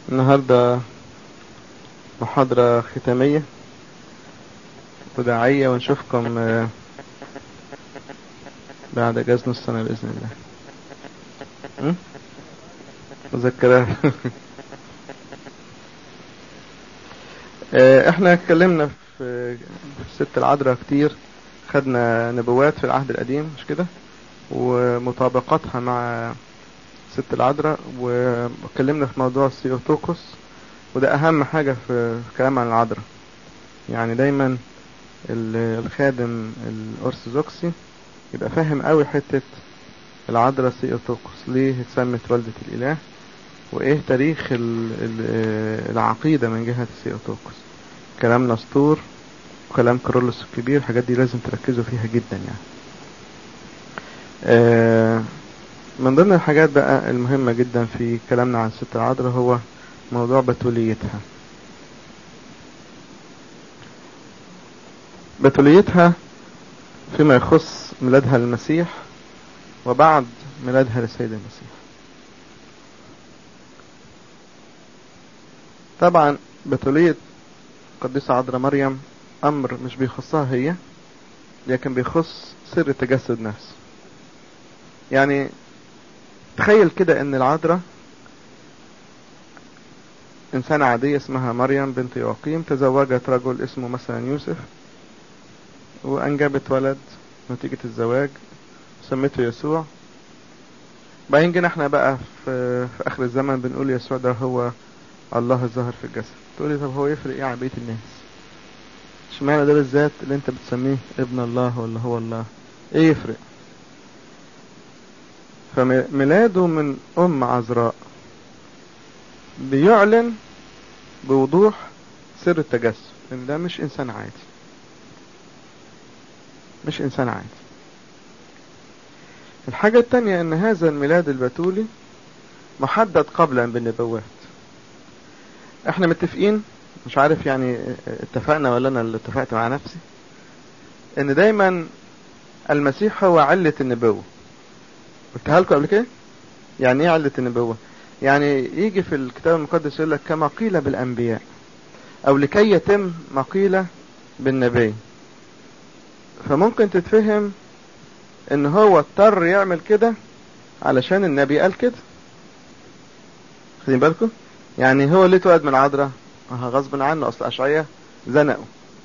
النهاردة محاضرة ختامية وداعية ونشوفكم آه، بعد اجازة نص سنة بإذن الله م? مذكرات آه، احنا اتكلمنا في في ست العذراء كتير خدنا نبوات في العهد القديم مش كده ومطابقاتها مع ست العذراء واتكلمنا في موضوع السيوتوكوس وده اهم حاجة في في الكلام عن العذراء يعني دايما ال- الخادم الارثوذكسي يبقى فاهم قوي حتة العذراء سيوتوكوس ليه اتسمت والدة الاله وايه تاريخ ال- ال- العقيدة من جهة السيوتوكوس كلام نسطور وكلام كارولوس الكبير الحاجات دي لازم تركزوا فيها جدا يعني آه، من ضمن الحاجات بقى المهمة جدا في كلامنا عن الست العذراء هو موضوع بتوليتها بتوليتها فيما يخص ميلادها للمسيح وبعد ميلادها للسيد المسيح طبعا بتولية قديسة عذراء مريم أمر مش بيخصها هي لكن بيخص سر التجسد نفسه يعني تخيل كده ان العذراء انسانة عادية اسمها مريم بنت يعقيم تزوجت رجل اسمه مثلا يوسف وانجبت ولد نتيجة الزواج سميته يسوع بعدين جينا احنا بقى في, في اخر الزمن بنقول يسوع ده هو الله الظاهر في الجسد تقولي طب هو يفرق ايه عن بقية الناس اشمعنى ده بالذات اللي انت بتسميه ابن الله ولا هو الله ايه يفرق فميلاده من ام عذراء بيعلن بوضوح سر التجسد ان ده مش انسان عادي مش انسان عادي الحاجة التانية ان هذا الميلاد البتولي محدد قبلا بالنبوات احنا متفقين مش عارف يعني اتفقنا ولا انا اللي اتفقت مع نفسي ان دايما المسيح هو علة النبوة قلتها لكم قبل كده يعني ايه علة النبوة يعني يجي في الكتاب المقدس يقول لك كما قيل بالانبياء او لكي يتم ما قيل بالنبي فممكن تتفهم ان هو اضطر يعمل كده علشان النبي قال كده خدين بالكم يعني هو ليه اتولد من عذراء اه غصب عنه اصل اشعياء زنقوا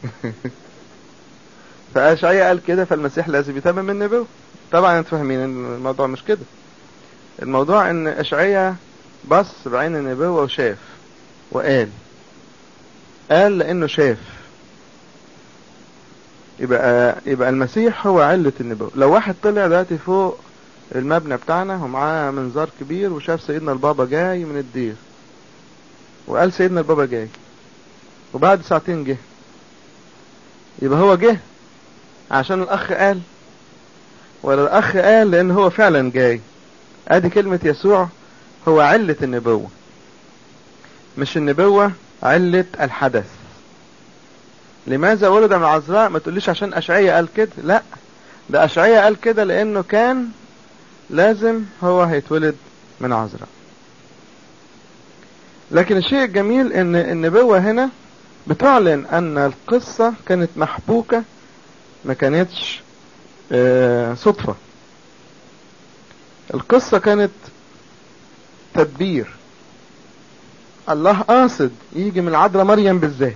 فاشعياء قال كده فالمسيح لازم يتمم النبوة طبعا انتوا فاهمين ان الموضوع مش كده الموضوع ان اشعياء بص بعين النبوة وشاف وقال قال لانه شاف يبقى يبقى المسيح هو علة النبوة لو واحد طلع دلوقتي فوق المبنى بتاعنا ومعاه منظار كبير وشاف سيدنا البابا جاي من الدير وقال سيدنا البابا جاي وبعد ساعتين جه يبقى هو جه عشان الاخ قال ولا الاخ قال لان هو فعلا جاي ادي كلمة يسوع هو علة النبوة مش النبوة علة الحدث لماذا ولد من عذراء ما تقوليش عشان اشعية قال كده لا ده اشعية قال كده لانه كان لازم هو هيتولد من عذراء لكن الشيء الجميل ان النبوة هنا بتعلن ان القصة كانت محبوكة ما كانتش آه، صدفة القصة كانت تدبير الله قاصد يجي من العذراء مريم بالذات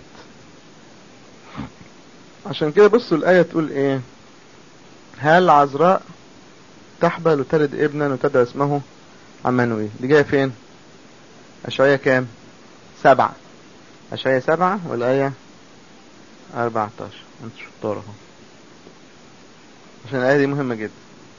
عشان كده بصوا الآية تقول ايه هل عذراء تحبل وتلد ابنا وتدعى اسمه عمانوئيل دي جاية فين أشعية كام سبعة أشعية سبعة والآية أربعة عشر انت شطار اهو عشان الآية دي مهمة جدا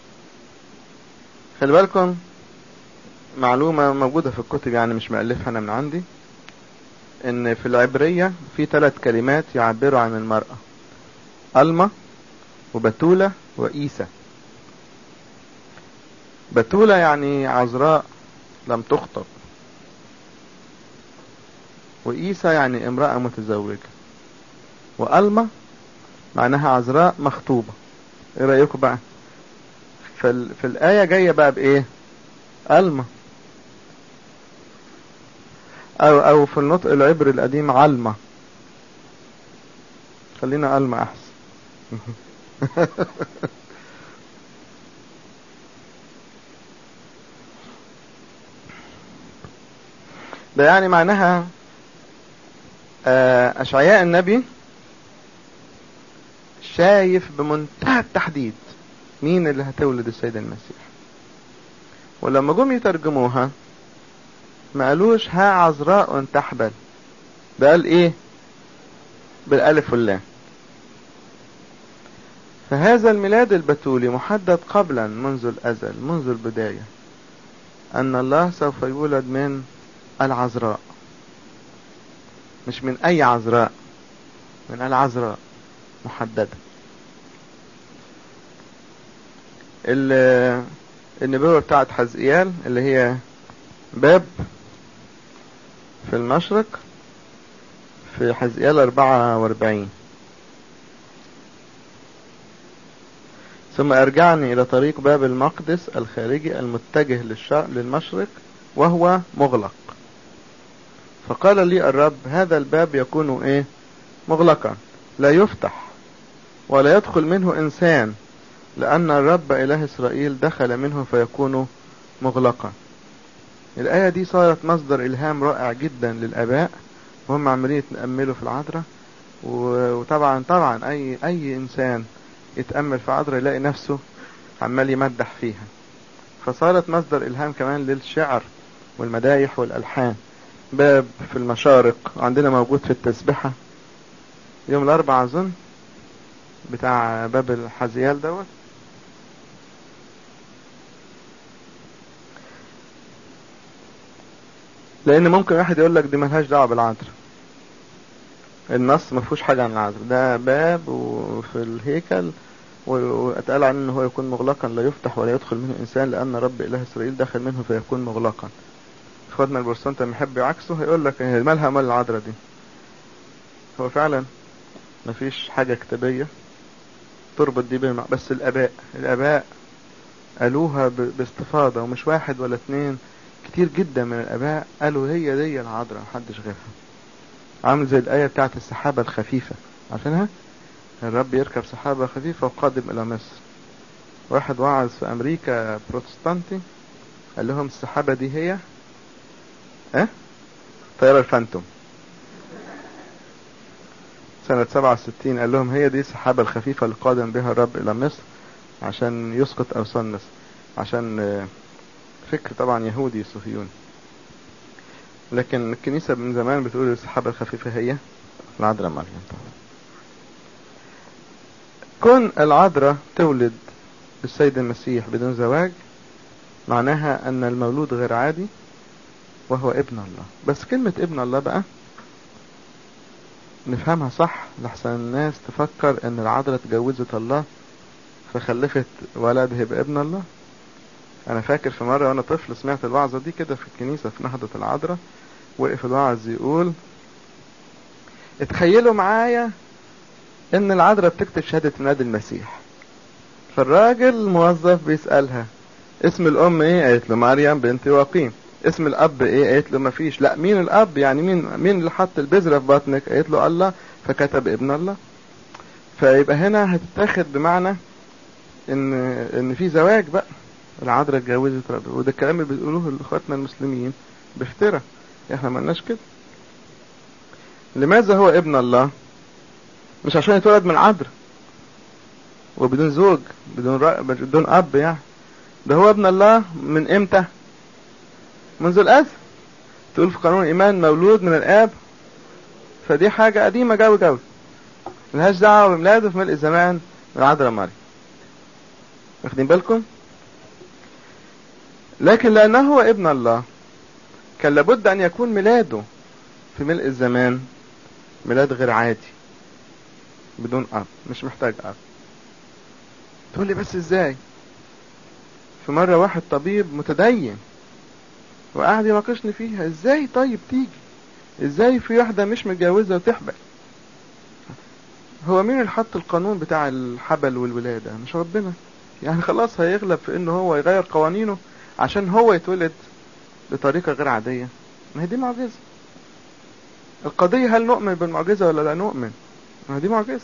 خلي بالكم معلومة موجودة في الكتب يعني مش مألفها أنا من عندي إن في العبرية في ثلاث كلمات يعبروا عن المرأة ألما وبتولة وإيسى بتولة يعني عذراء لم تخطب وإيسى يعني امرأة متزوجة وألما معناها عذراء مخطوبة ايه رأيكم بقى في, في الآية جاية بقى بإيه ألما او او في النطق العبري القديم علمة خلينا علمة احسن ده يعني معناها اشعياء النبي شايف بمنتهى التحديد مين اللي هتولد السيد المسيح ولما جم يترجموها ما قالوش ها عذراء تحبل ده قال ايه بالالف واللام فهذا الميلاد البتولي محدد قبلا منذ الازل منذ البداية ان الله سوف يولد من العذراء مش من اي عذراء من العذراء محددة النبوة بتاعت حزقيال اللي هي باب في المشرق في حزقيال 44 ثم أرجعني إلى طريق باب المقدس الخارجي المتجه للمشرق وهو مغلق فقال لي الرب هذا الباب يكون إيه مغلقا لا يفتح ولا يدخل منه إنسان لأن الرب إله إسرائيل دخل منه فيكون مغلقا الآية دي صارت مصدر إلهام رائع جدا للآباء وهم عمالين يتأملوا في العذراء وطبعا طبعا أي أي إنسان يتأمل في عذراء يلاقي نفسه عمال يمدح فيها فصارت مصدر إلهام كمان للشعر والمدايح والألحان باب في المشارق عندنا موجود في التسبحة يوم الأربعاء أظن بتاع باب الحزيال دوت لان ممكن واحد يقول لك دي ملهاش دعوه بالعذراء النص ما فيهوش حاجه عن العذراء ده باب وفي الهيكل واتقال عنه ان هو يكون مغلقا لا يفتح ولا يدخل منه انسان لان رب اله اسرائيل دخل منه فيكون مغلقا اخواتنا البرسنت لما يحب يعكسه هيقول لك مالها مال العذراء دي هو فعلا مفيش حاجه كتابيه تربط دي بين بس الاباء الاباء قالوها باستفاضه ومش واحد ولا اتنين كتير جدا من الاباء قالوا هي دي العذراء محدش غيرها عامل زي الايه بتاعت السحابه الخفيفه عارفينها الرب يركب سحابه خفيفه وقادم الى مصر واحد وعظ في امريكا بروتستانتي قال لهم السحابه دي هي اه طياره الفانتوم سنة 67 قال لهم هي دي السحابة الخفيفة اللي قادم بها الرب إلى مصر عشان يسقط أوثان مصر عشان فكر طبعا يهودي صهيوني لكن الكنيسة من زمان بتقول السحابة الخفيفة هي العذراء مريم طبعا كون العذراء تولد السيد المسيح بدون زواج معناها أن المولود غير عادي وهو ابن الله بس كلمة ابن الله بقى نفهمها صح لحسن الناس تفكر ان العذراء اتجوزت الله فخلفت ولد هيبقى ابن الله انا فاكر في مرة وانا طفل سمعت الوعظة دي كده في الكنيسة في نهضة العذراء وقف الواعظ يقول اتخيلوا معايا ان العذراء بتكتب شهادة ميلاد المسيح فالراجل الموظف بيسألها اسم الام ايه قالت له مريم بنت واقيم اسم الاب ايه قالت له مفيش لا مين الاب يعني مين مين اللي حط البذره في بطنك قالت له الله فكتب ابن الله فيبقى هنا هتتاخد بمعنى ان ان في زواج بقى العذراء اتجوزت رب وده الكلام اللي بيقولوه اخواتنا المسلمين بافتراء احنا ما قلناش كده لماذا هو ابن الله مش عشان يتولد من عذراء وبدون زوج بدون رأ... بدون اب يعني ده هو ابن الله من امتى منذ الازل تقول في قانون الايمان مولود من الاب فدي حاجة قديمة جوي جوي ملهاش دعوة بميلاده في ملء الزمان من عذراء مريم واخدين بالكم لكن لانه هو ابن الله كان لابد ان يكون ميلاده في ملء الزمان ميلاد غير عادي بدون اب مش محتاج اب تقول لي بس ازاي في مرة واحد طبيب متدين وقعد يناقشني فيها ازاي طيب تيجي ازاي في واحدة مش متجوزة وتحبل هو مين اللي حط القانون بتاع الحبل والولادة مش ربنا يعني خلاص هيغلب في انه هو يغير قوانينه عشان هو يتولد بطريقة غير عادية ما هي دي معجزة القضية هل نؤمن بالمعجزة ولا لا نؤمن ما دي معجزة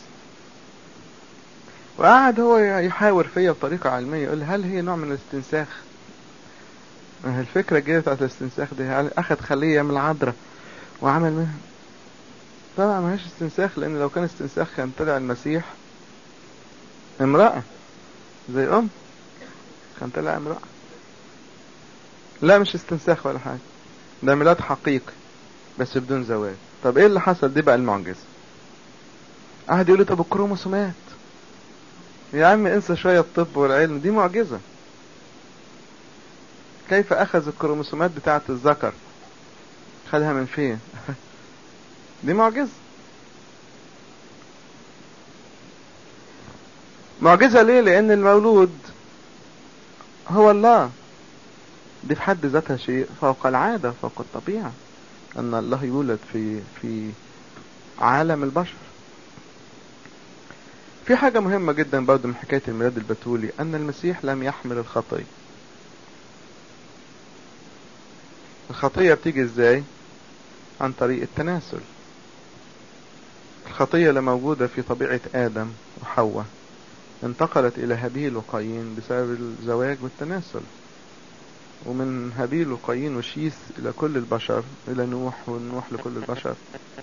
وقعد هو يحاور فيا بطريقة علمية يقول لي هل هي نوع من الاستنساخ ما هي الفكرة الجديدة بتاعت الاستنساخ دي هل أخد خلية من العذراء وعمل منها طبعا ما هيش استنساخ لأن لو كان استنساخ كان طلع المسيح امرأة زي أم كان طلع امرأة لا مش استنساخ ولا حاجة ده ميلاد حقيقي بس بدون زواج طب ايه اللي حصل دي بقى المعجزة قعد يقول لي طب الكروموسومات يا عم انسى شوية الطب والعلم دي معجزة كيف اخذ الكروموسومات بتاعة الذكر خدها من فين دي معجزة معجزة ليه لان المولود هو الله دي في حد ذاتها شيء فوق العادة فوق الطبيعة ان الله يولد في في عالم البشر في حاجة مهمة جدا برضه من حكاية الميلاد البتولي ان المسيح لم يحمل الخطية الخطية بتيجي ازاي عن طريق التناسل الخطية اللي موجودة في طبيعة آدم وحواء انتقلت إلى هابيل وقايين بسبب الزواج والتناسل ومن هابيل وقايين وشيث إلى كل البشر إلى نوح ونوح لكل البشر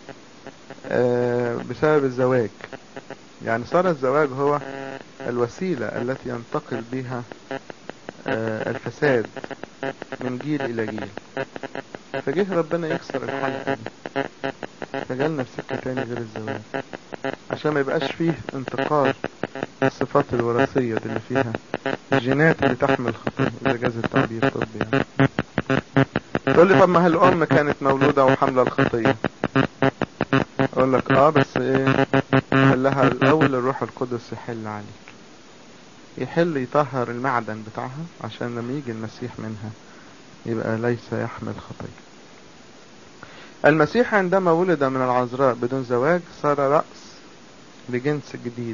بسبب الزواج يعني صار الزواج هو الوسيلة التي ينتقل بها الفساد من جيل إلى جيل فجه ربنا يكسر الحلقة دي فجالنا في سكة تاني غير الزواج عشان ما يبقاش فيه انتقال الصفات الوراثية دي اللي فيها الجينات اللي تحمل الخطية إذا جاز التعبير طبي يعني تقول لي طب ما هالأم كانت مولودة وحاملة الخطية أقول لك آه بس إيه قال لها الأول الروح القدس يحل عليك يحل يطهر المعدن بتاعها عشان لما يجي المسيح منها يبقى ليس يحمل خطية المسيح عندما ولد من العذراء بدون زواج صار رأس لجنس جديد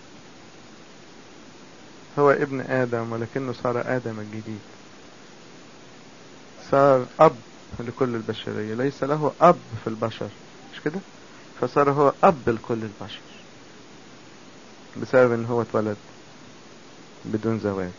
هو ابن آدم ولكنه صار آدم الجديد صار أب لكل البشرية ليس له أب في البشر مش كده فصار هو أب لكل البشر بسبب ان هو اتولد بدون زواج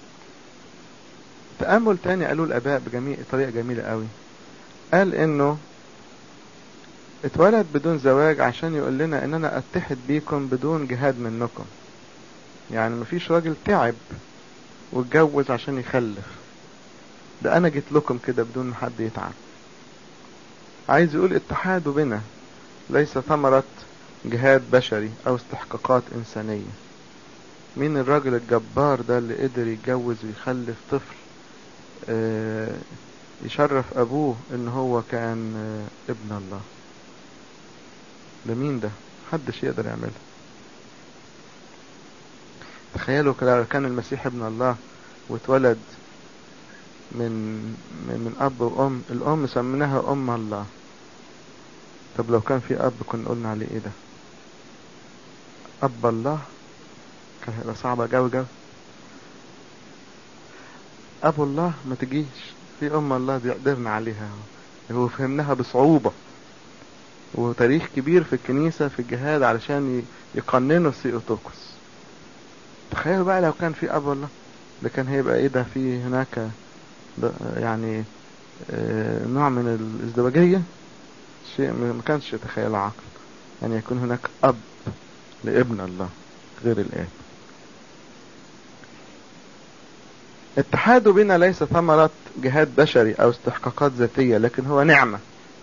تأمل تاني قالوا الآباء بجميع طريقة جميلة قوي قال انه اتولد بدون زواج عشان يقول لنا ان انا اتحد بيكم بدون جهاد منكم يعني مفيش راجل تعب واتجوز عشان يخلف ده انا جيت لكم كده بدون ما حد يتعب عايز يقول اتحاده بنا ليس ثمرة جهاد بشري او استحقاقات انسانية مين الراجل الجبار ده اللي قدر يتجوز ويخلف طفل اه يشرف ابوه ان هو كان اه ابن الله ده مين ده محدش يقدر يعملها تخيلوا لو كان المسيح ابن الله واتولد من من اب وام الام سميناها ام الله طب لو كان في اب كنا قلنا عليه ايه ده اب الله كان هيبقى صعبة جو جو ابو الله ما تجيش في ام الله دي قدرنا عليها هو فهمناها بصعوبة وتاريخ كبير في الكنيسة في الجهاد علشان يقننوا السيوتوكس تخيلوا بقى لو كان في اب الله ده كان هيبقى ايه ده في هناك يعني اه نوع من الازدواجية شيء ما كانش يتخيل عقل يعني يكون هناك اب لابن الله غير الاب اتحاده بنا ليس ثمرة جهاد بشري او استحقاقات ذاتية لكن هو نعمة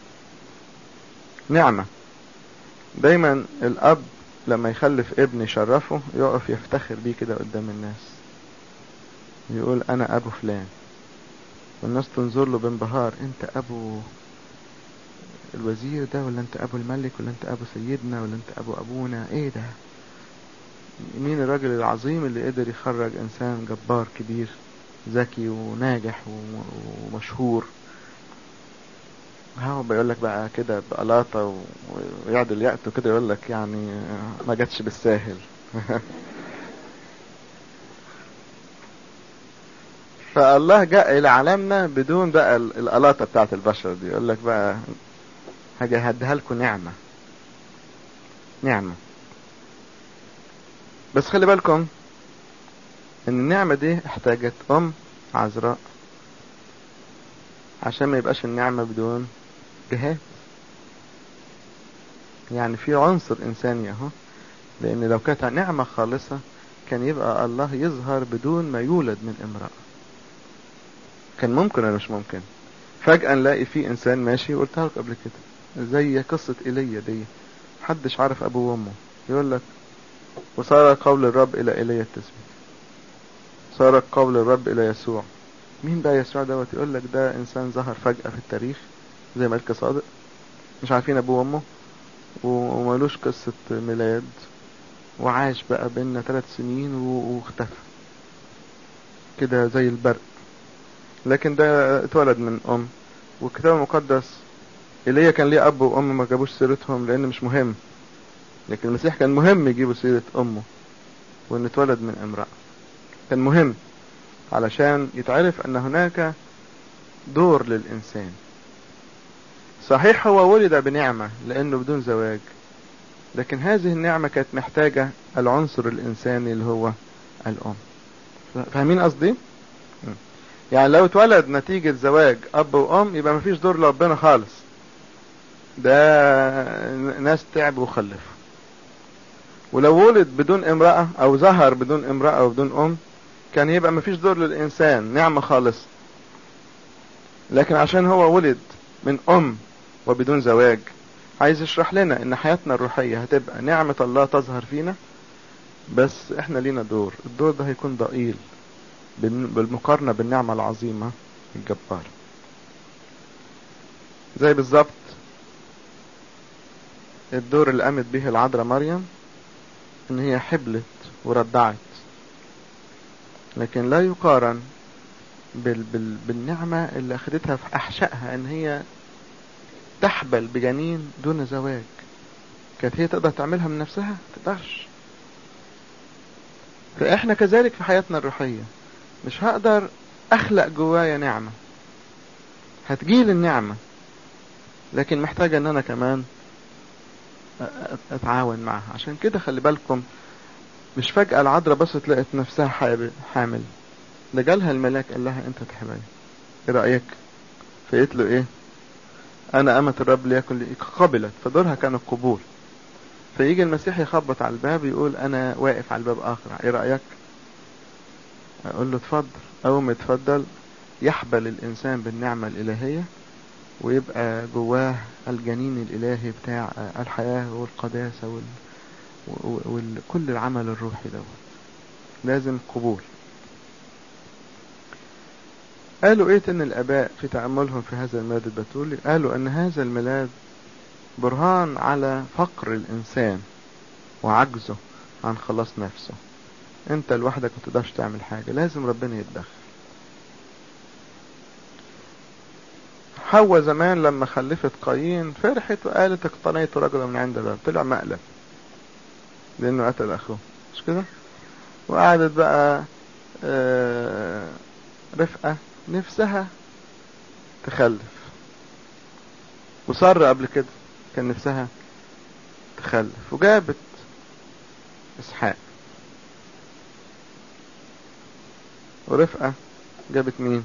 نعمة دايما الاب لما يخلف ابن يشرفه يقف يفتخر بيه كده قدام الناس يقول انا ابو فلان والناس تنظر له بانبهار انت ابو الوزير ده ولا انت ابو الملك ولا انت ابو سيدنا ولا انت ابو ابونا ايه ده مين الراجل العظيم اللي قدر يخرج انسان جبار كبير ذكي وناجح ومشهور هو بيقول لك بقى كده بقلاطة ويعدل يأته كده يقول لك يعني ما جاتش بالساهل فالله جاء إلى عالمنا بدون بقى القلاطة بتاعت البشر دي يقول لك بقى هاجي هديها لكم نعمة نعمة بس خلي بالكم ان النعمة دي احتاجت ام عذراء عشان ما يبقاش النعمة بدون جهاد يعني في عنصر انساني اهو لان لو كانت نعمة خالصة كان يبقى الله يظهر بدون ما يولد من امرأة كان ممكن ولا مش ممكن فجأة نلاقي في انسان ماشي قلتها لك قبل كده زي قصة ايليا دي محدش عارف ابوه وامه يقول لك وصار قول الرب الى ايليا التسبيح صار قول الرب الى يسوع مين بقى يسوع دوت يقول لك ده انسان ظهر فجأة في التاريخ زي ملك صادق مش عارفين ابوه وامه ومالوش قصة ميلاد وعاش بقى بينا ثلاث سنين واختفى كده زي البرق لكن ده اتولد من ام والكتاب المقدس ايليا كان ليه اب وام ما جابوش سيرتهم لان مش مهم لكن المسيح كان مهم يجيبوا سيرة امه وان اتولد من امرأة كان مهم علشان يتعرف ان هناك دور للانسان صحيح هو ولد بنعمة لانه بدون زواج لكن هذه النعمة كانت محتاجة العنصر الانساني اللي هو الام فاهمين قصدي يعني لو اتولد نتيجة زواج اب وام يبقى مفيش دور لربنا خالص ده ناس تعبوا وخلفوا ولو ولد بدون امرأة او ظهر بدون امرأة او بدون ام كان يبقى مفيش دور للانسان نعمة خالص لكن عشان هو ولد من ام وبدون زواج عايز يشرح لنا ان حياتنا الروحية هتبقى نعمة الله تظهر فينا بس احنا لينا دور الدور ده هيكون ضئيل بالمقارنة بالنعمة العظيمة الجبارة زي بالظبط الدور اللي قامت به العذراء مريم ان هي حبلت وردعت لكن لا يقارن بال بال بالنعمة اللي اخدتها في احشائها ان هي تحبل بجنين دون زواج كانت هي تقدر تعملها من نفسها تقدرش فاحنا كذلك في حياتنا الروحية مش هقدر اخلق جوايا نعمة هتجيل النعمة لكن محتاجة ان انا كمان اتعاون معها عشان كده خلي بالكم مش فجأة العذراء بس لقت نفسها حامل ده جالها الملاك قال لها انت تحبني ايه رأيك فقلت له ايه انا امة الرب ليكن لي قبلت فدورها كان القبول فيجي المسيح يخبط على الباب يقول انا واقف على الباب اخر ايه رأيك اقول له اتفضل اول ما يتفضل يحبل الانسان بالنعمة الالهية ويبقى جواه الجنين الالهي بتاع الحياة والقداسة وال... وكل العمل الروحي دوت لازم قبول قالوا ايه ان الاباء في تأملهم في هذا الميلاد البتولي قالوا ان هذا الميلاد برهان على فقر الانسان وعجزه عن خلاص نفسه انت لوحدك ما تقدرش تعمل حاجة لازم ربنا يتدخل حواء زمان لما خلفت قايين فرحت وقالت اقتنيت رجلا من عند الرب طلع مقلب لانه قتل اخوه مش كده وقعدت بقى آه رفقة نفسها تخلف وصر قبل كده كان نفسها تخلف وجابت اسحاق ورفقة جابت مين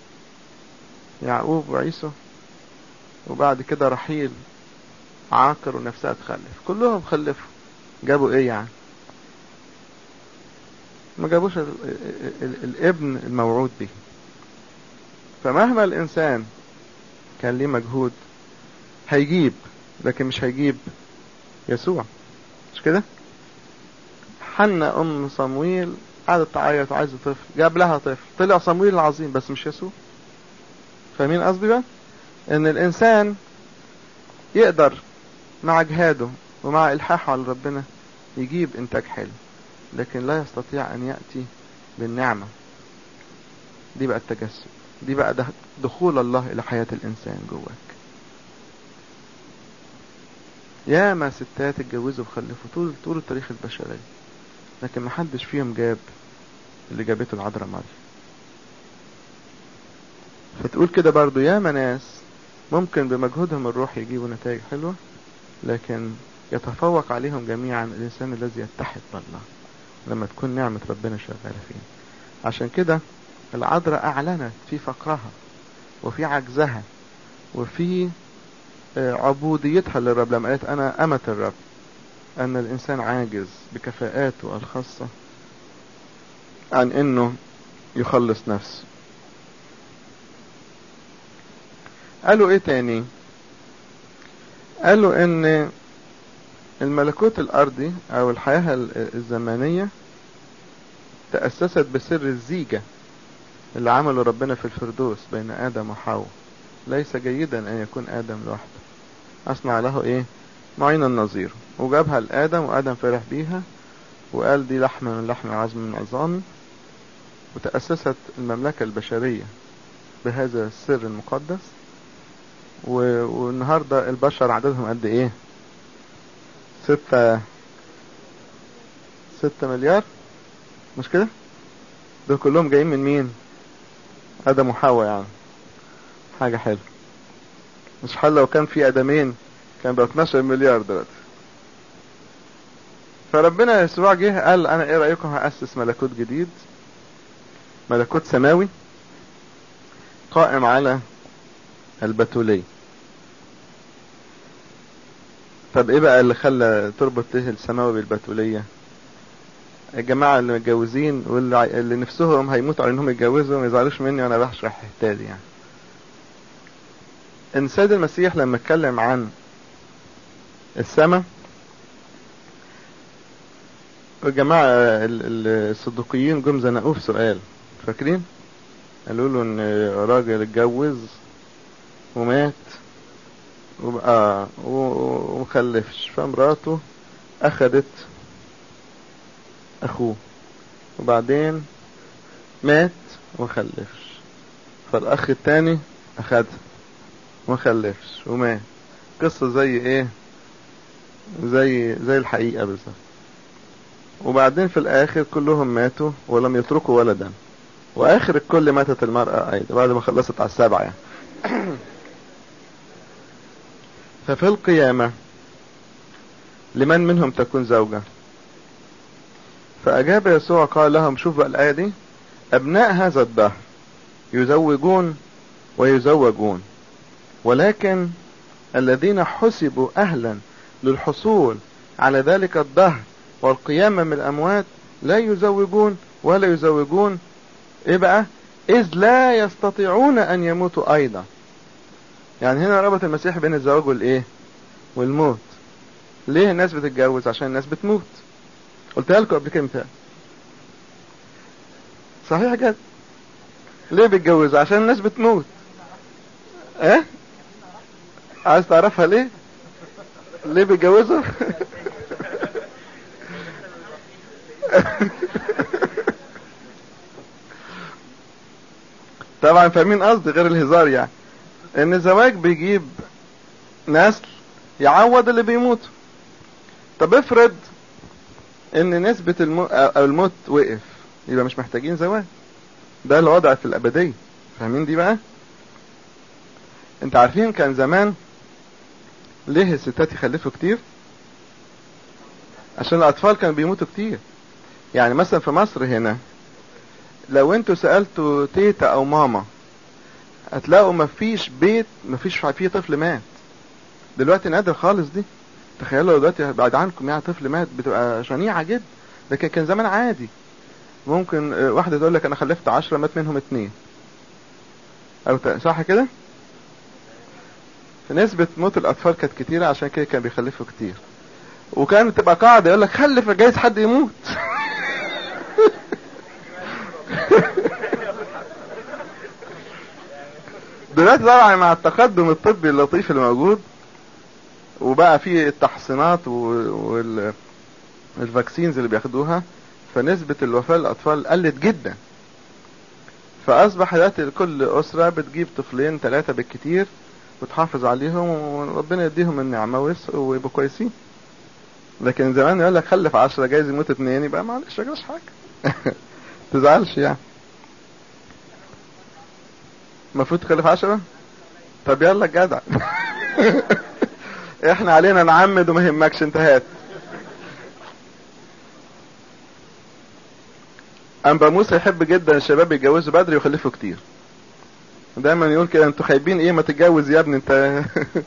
يعقوب وعيسو وبعد كده رحيل عاقر ونفسها تخلف كلهم خلفوا جابوا ايه يعني ما جابوش ال ال ال الابن الموعود به فمهما الانسان كان ليه مجهود هيجيب لكن مش هيجيب يسوع مش كده حنا ام صمويل قعدت تعيط وعايزه طفل جاب لها طفل طلع صمويل العظيم بس مش يسوع فاهمين قصدي بقى ان الانسان يقدر مع جهاده ومع الحاحه على ربنا يجيب انتاج حلو لكن لا يستطيع ان ياتي بالنعمه دي بقى التجسد دي بقى دخول الله الى حياه الانسان جواك يا ما ستات اتجوزوا وخلفوا طول طول التاريخ البشري لكن ما حدش فيهم جاب اللي جابته العذراء مريم فتقول كده برضو يا ناس ممكن بمجهودهم الروحي يجيبوا نتائج حلوة لكن يتفوق عليهم جميعا الإنسان الذي يتحد بالله لما تكون نعمة ربنا شغالة فيه عشان كده العذراء أعلنت في فقرها وفي عجزها وفي عبوديتها للرب لما قالت أنا أمة الرب أن الإنسان عاجز بكفاءاته الخاصة عن أنه يخلص نفسه قالوا ايه تاني قالوا ان الملكوت الارضي او الحياة الزمانية تأسست بسر الزيجة اللي عمله ربنا في الفردوس بين ادم وحواء ليس جيدا ان يكون ادم لوحده اصنع له ايه معين النظير وجابها لادم وادم فرح بيها وقال دي لحم من لحم عظم من عظامي وتأسست المملكة البشرية بهذا السر المقدس و... والنهاردة البشر عددهم قد ايه ستة ستة مليار مش كده دول كلهم جايين من مين ادم وحواء يعني حاجة حلوة مش حل لو كان في ادمين كان بقى 12 مليار دلوقتي فربنا يسوع جه قال انا ايه رايكم هاسس ملكوت جديد ملكوت سماوي قائم على البتولية طب ايه بقى اللي خلى تربط ايه السماوي بالبتولية الجماعة اللي متجوزين واللي اللي نفسهم هيموتوا على انهم يتجوزوا ما يزعلوش مني وانا بشرح الحته دي يعني ان سيد المسيح لما اتكلم عن السماء الجماعة الصدوقيين جم زنقوه في سؤال فاكرين قالوا له ان راجل اتجوز ومات وبقى ومخلفش فمراته اخدت اخوه وبعدين مات ومخلفش فالاخ التاني اخدها ومخلفش ومات قصة زي ايه زي زي الحقيقة بالظبط وبعدين في الاخر كلهم ماتوا ولم يتركوا ولدا واخر الكل ماتت المرأة ايضا بعد ما خلصت على السبعة يعني ففي القيامة لمن منهم تكون زوجة فأجاب يسوع قال لهم شوف بقى الآية دي أبناء هذا الدهر يزوجون ويزوجون ولكن الذين حسبوا أهلا للحصول على ذلك الدهر والقيامة من الأموات لا يزوجون ولا يزوجون إيه بقى إذ لا يستطيعون أن يموتوا أيضا يعني هنا ربط المسيح بين الزواج والإيه والموت ليه الناس بتتجوز عشان الناس بتموت قلتها لكم قبل كده مثال صحيح كده ليه بيتجوزوا عشان الناس بتموت ايه عايز تعرفها ليه ليه بيتجوزوا طبعا فاهمين قصدي غير الهزار يعني ان الزواج بيجيب نسل يعوض اللي بيموتوا طب افرض ان نسبة الموت او الموت وقف يبقى مش محتاجين زواج ده الوضع في الابدية فاهمين دي بقى انت عارفين كان زمان ليه الستات يخلفوا كتير عشان الاطفال كانوا بيموتوا كتير يعني مثلا في مصر هنا لو انتوا سألتوا تيتا او ماما هتلاقوا مفيش بيت مفيش فيه طفل مات دلوقتي نادر خالص دي تخيلوا دلوقتي بعد عنكم يعني طفل مات بتبقى شنيعة جدا لكن كان زمان عادي ممكن واحدة تقول لك انا خلفت عشرة مات منهم اتنين او صح كده فنسبة موت الاطفال كانت كتيرة عشان كده كان بيخلفوا كتير وكانت تبقى قاعدة يقول لك خلف جايز حد يموت دلوقتي طبعا مع التقدم الطبي اللطيف الموجود وبقى في التحصينات والفاكسينز اللي بياخدوها فنسبة الوفاة للأطفال قلت جدا فأصبح دلوقتي كل أسرة بتجيب طفلين ثلاثة بالكتير وتحافظ عليهم وربنا يديهم النعمة ويبقوا كويسين لكن زمان يقول لك خلف عشرة جايز يموت اتنين يبقى معلش مجراش حاجة تزعلش يعني المفروض تخلف عشرة طب يلا جدع احنا علينا نعمد وما يهمكش انت هات انبا موسى يحب جدا الشباب يتجوزوا بدري ويخلفوا كتير دايما يقول كده انتوا خايبين ايه ما تتجوز يا ابني انت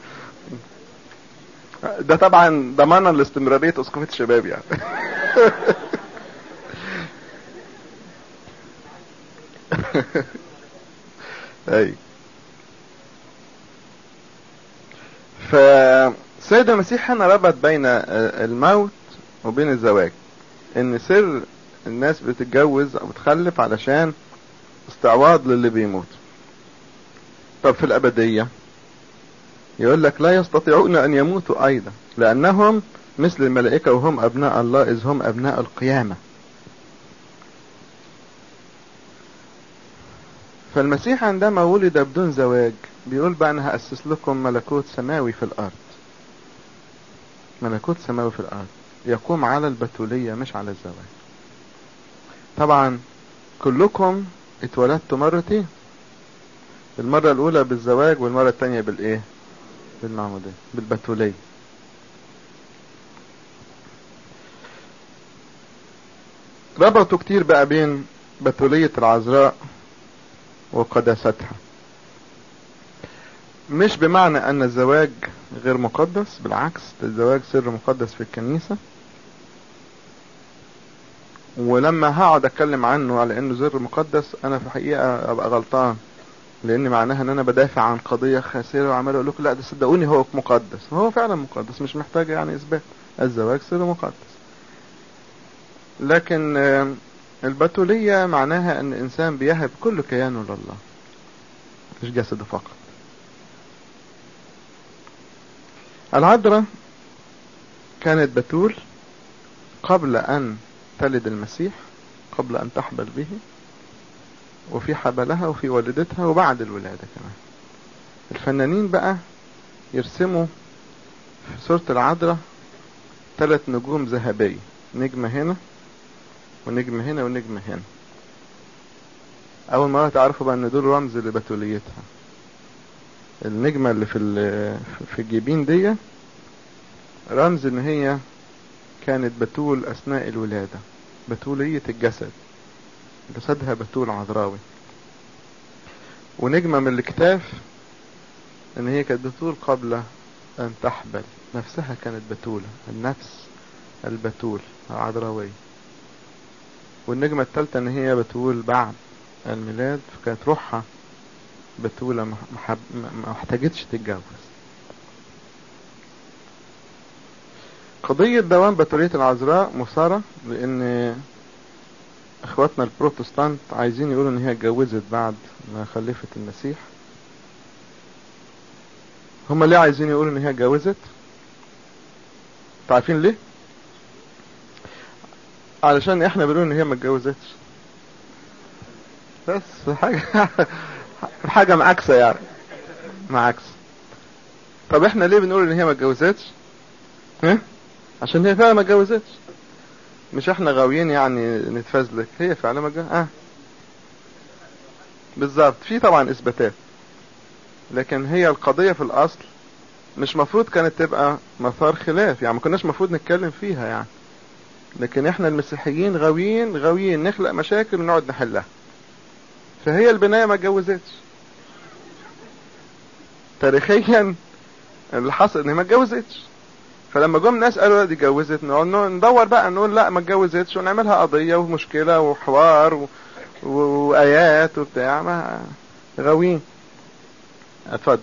ده طبعا ضمانا لاستمرارية اسقفية الشباب يعني اي فسيد المسيح هنا ربط بين الموت وبين الزواج ان سر الناس بتتجوز او بتخلف علشان استعواض للي بيموت طب في الابدية يقول لك لا يستطيعون ان يموتوا ايضا لانهم مثل الملائكة وهم ابناء الله اذ هم ابناء القيامة فالمسيح عندما ولد بدون زواج بيقول بقى انا هأسس لكم ملكوت سماوي في الارض ملكوت سماوي في الارض يقوم على البتولية مش على الزواج طبعا كلكم اتولدتوا مرتين المرة الاولى بالزواج والمرة التانية بالايه بالمعمودية بالبتولية ربطوا كتير بقى بين بتولية العذراء وقداستها مش بمعنى ان الزواج غير مقدس بالعكس الزواج سر مقدس في الكنيسة ولما هقعد اتكلم عنه على انه سر مقدس انا في الحقيقة ابقى غلطان لان معناها ان انا بدافع عن قضية خاسرة وعمال اقول لكم لا ده صدقوني هو مقدس هو فعلا مقدس مش محتاج يعني اثبات الزواج سر مقدس لكن البتولية معناها ان الانسان بيهب كل كيانه لله مش جسده فقط العذراء كانت بتول قبل ان تلد المسيح قبل ان تحبل به وفي حبلها وفي والدتها وبعد الولادة كمان الفنانين بقى يرسموا في صورة العذراء ثلاث نجوم ذهبية نجمة هنا ونجم هنا ونجم هنا اول مرة تعرفوا بقى ان دول رمز لبتوليتها النجمة اللي في في الجبين دي رمز ان هي كانت بتول اثناء الولادة بتولية الجسد جسدها بتول عذراوي ونجمة من الكتاف ان هي كانت بتول قبل ان تحبل نفسها كانت بتولة النفس البتول العذراوية والنجمة الثالثة ان هي بتول بعد الميلاد فكانت روحها بتولة ما احتاجتش تتجوز قضية دوام بتولية العذراء مثارة لان اخواتنا البروتستانت عايزين يقولوا ان هي اتجوزت بعد ما خلفت المسيح هما ليه عايزين يقولوا ان هي اتجوزت عارفين ليه علشان احنا بنقول ان هي ما اتجوزتش بس حاجة حاجة معاكسة يعني معاكسة طب احنا ليه بنقول ان هي ما اتجوزتش ها عشان هي فعلا ما اتجوزتش مش احنا غاويين يعني نتفزلك هي فعلا ما اتجوزتش اه بالظبط في طبعا اثباتات لكن هي القضية في الاصل مش مفروض كانت تبقى مثار خلاف يعني ما كناش مفروض نتكلم فيها يعني لكن احنا المسيحيين غاويين غاويين نخلق مشاكل ونقعد نحلها فهي البناية ما اتجوزتش تاريخيا اللي حصل ان هي ما اتجوزتش فلما جم ناس قالوا لا دي اتجوزت ندور بقى نقول لا ما اتجوزتش ونعملها قضية ومشكلة وحوار و... و... وآيات وبتاع ما غاويين اتفضل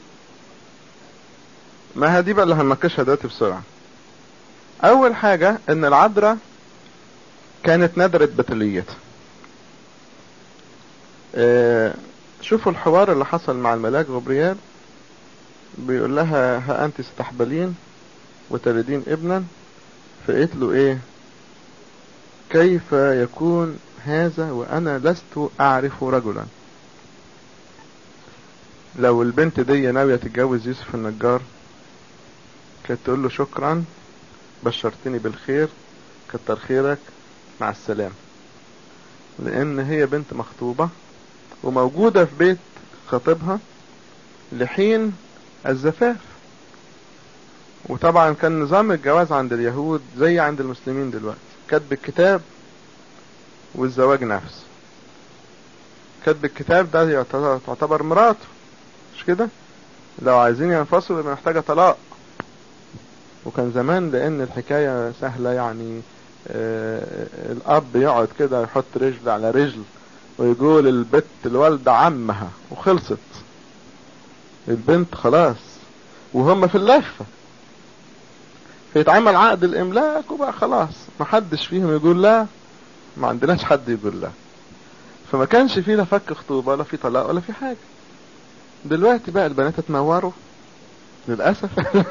ما هدي بقى اللي هنناقشها دلوقتي بسرعة اول حاجة ان العذراء كانت ندرة بتوليتها اه شوفوا الحوار اللي حصل مع الملاك غبريال بيقول لها ها انت ستحبلين وتلدين ابنا فقلت له ايه كيف يكون هذا وانا لست اعرف رجلا لو البنت دي ناوية تتجوز يوسف النجار كانت تقول له شكرا بشرتني بالخير كتر خيرك مع السلامة لان هي بنت مخطوبة وموجودة في بيت خطيبها لحين الزفاف وطبعا كان نظام الجواز عند اليهود زي عند المسلمين دلوقتي كتب الكتاب والزواج نفسه كتب الكتاب ده تعتبر مراته مش كده لو عايزين ينفصلوا يبقى محتاجة طلاق وكان زمان لان الحكاية سهلة يعني آه الاب يقعد كده يحط رجل على رجل ويقول البت الوالدة عمها وخلصت البنت خلاص وهم في اللفة فيتعمل عقد الاملاك وبقى خلاص محدش فيهم يقول لا ما عندناش حد يقول لا فما كانش فيه لا فك خطوبة ولا في طلاق ولا في حاجة دلوقتي بقى البنات اتنوروا للأسف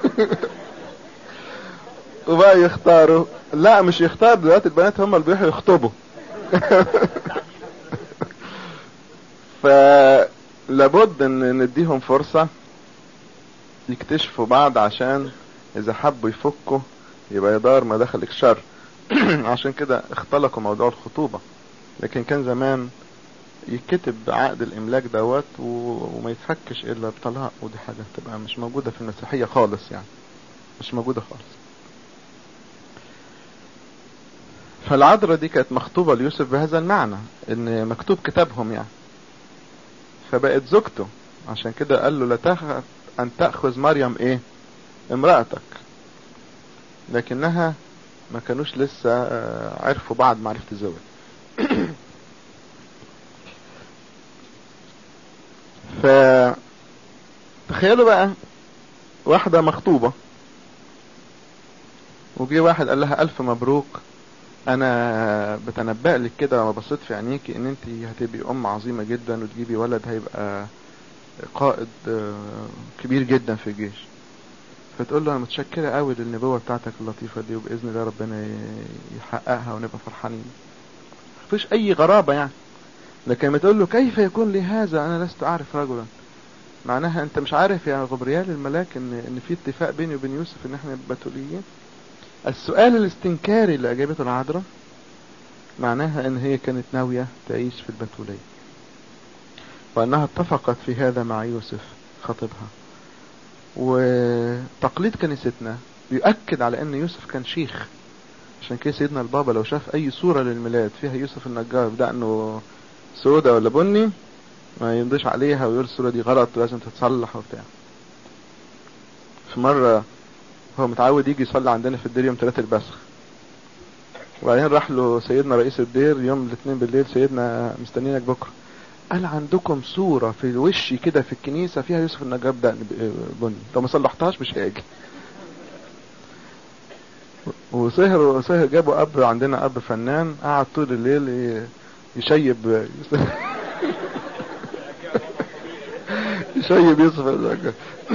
وبقى يختاروا لا مش يختار دلوقتي البنات هم اللي بيروحوا يخطبوا فلابد ان نديهم فرصة يكتشفوا بعض عشان اذا حبوا يفكوا يبقى يدار مداخل الشر عشان كده اختلقوا موضوع الخطوبة لكن كان زمان يكتب عقد الاملاك دوت وما يتفكش الا بطلاق ودي حاجة تبقى مش موجودة في المسيحية خالص يعني مش موجودة خالص فالعذراء دي كانت مخطوبة ليوسف بهذا المعنى ان مكتوب كتابهم يعني فبقت زوجته عشان كده قال له لا تخف ان تأخذ مريم ايه امرأتك لكنها ما كانوش لسه عرفوا بعض معرفة الزواج ف تخيلوا بقى واحدة مخطوبة وجي واحد قال لها الف مبروك انا بتنبأ لك كده لما بصيت في عينيكي ان انت هتبقي ام عظيمة جدا وتجيبي ولد هيبقى قائد كبير جدا في الجيش فتقول له انا متشكرة قوي للنبوة بتاعتك اللطيفة دي وباذن الله ربنا يحققها ونبقى فرحانين مفيش اي غرابة يعني لكن ما تقول له كيف يكون لي هذا انا لست اعرف رجلا معناها انت مش عارف يا غبريال الملاك ان ان في اتفاق بيني وبين يوسف ان احنا بتوليين السؤال الاستنكاري اللي اجابته العذراء معناها ان هي كانت ناوية تعيش في البتولية وانها اتفقت في هذا مع يوسف خطيبها وتقليد كنيستنا بيؤكد على ان يوسف كان شيخ عشان كده سيدنا البابا لو شاف اي صورة للميلاد فيها يوسف النجار بدقنه سودة ولا بني ما يمضيش عليها ويقول الصورة دي غلط ولازم تتصلح وبتاع في مرة هو متعود يجي يصلي عندنا في الدير يوم ثلاثة البسخ وبعدين راح له سيدنا رئيس الدير يوم الاثنين بالليل سيدنا مستنينك بكرة قال عندكم صورة في وشي كده في الكنيسة فيها يوسف النجار ده بني لو ما صلحتهاش مش هاجي وسهر وسهر جابوا اب عندنا اب فنان قعد طول الليل يشيب يشيب يوسف النجار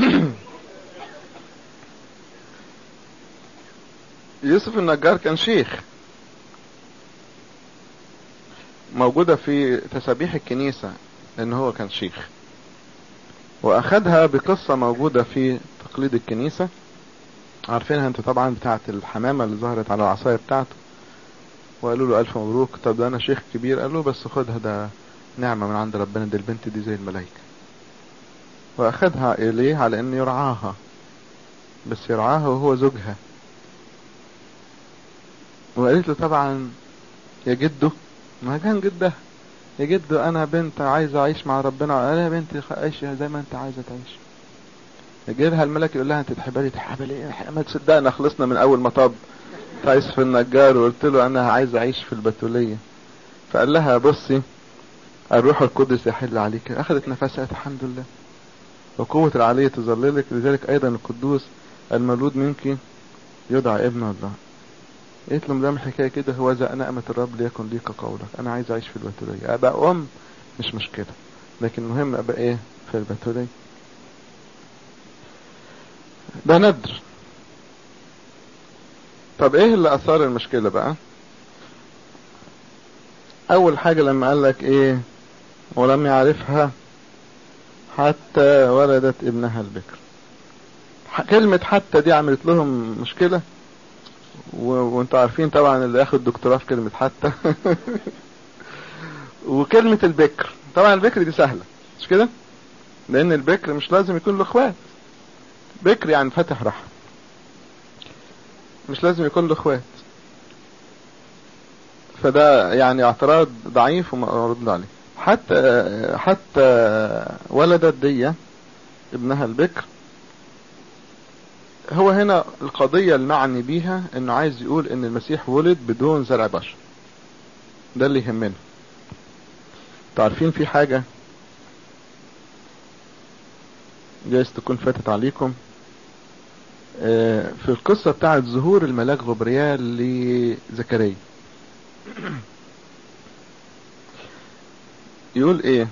يوسف النجار كان شيخ موجودة في تسابيح الكنيسة ان هو كان شيخ واخدها بقصة موجودة في تقليد الكنيسة عارفينها انتوا طبعا بتاعت الحمامة اللي ظهرت على العصاية بتاعته وقالوا له الف مبروك طب ده انا شيخ كبير قال له بس خدها ده نعمة من عند ربنا دي البنت دي زي الملايكة واخدها اليه على ان يرعاها بس يرعاها وهو زوجها وقالت له طبعا يا جده ما كان جدها يا جدو انا بنت عايزة اعيش مع ربنا قال يا بنتي عيش زي ما انت عايزة تعيش يجي لها الملك يقول لها انت تحبها لي تحبها لي ما تصدقنا خلصنا من اول مطب تعيش في النجار وقلت له انا عايز اعيش في البتولية فقال لها بصي الروح القدس يحل عليك اخذت نفسها الحمد لله وقوة العلية تظللك لذلك ايضا القدوس المولود منك يدعى ابن الله قلت له مدام الحكاية كده هو ذا نعمة الرب ليكن ليك قولك انا عايز اعيش في البتولية ابقى ام مش مشكلة لكن مهم ابقى ايه في البتولية ده ندر طب ايه اللي اثار المشكلة بقى اول حاجة لما قال لك ايه ولم يعرفها حتى ولدت ابنها البكر كلمة حتى دي عملت لهم مشكلة و... وانتوا عارفين طبعا اللي ياخد دكتوراه في كلمة حتى وكلمة البكر طبعا البكر دي سهلة مش كده لان البكر مش لازم يكون له اخوات بكر يعني فاتح رحم مش لازم يكون له اخوات فده يعني اعتراض ضعيف ومرد عليه حتى حتى ولدت دية ابنها البكر هو هنا القضية المعني بيها انه عايز يقول ان المسيح ولد بدون زرع بشر ده اللي يهمنا تعرفين في حاجة جايز تكون فاتت عليكم في القصة بتاعت ظهور الملاك غبريال لزكريا يقول ايه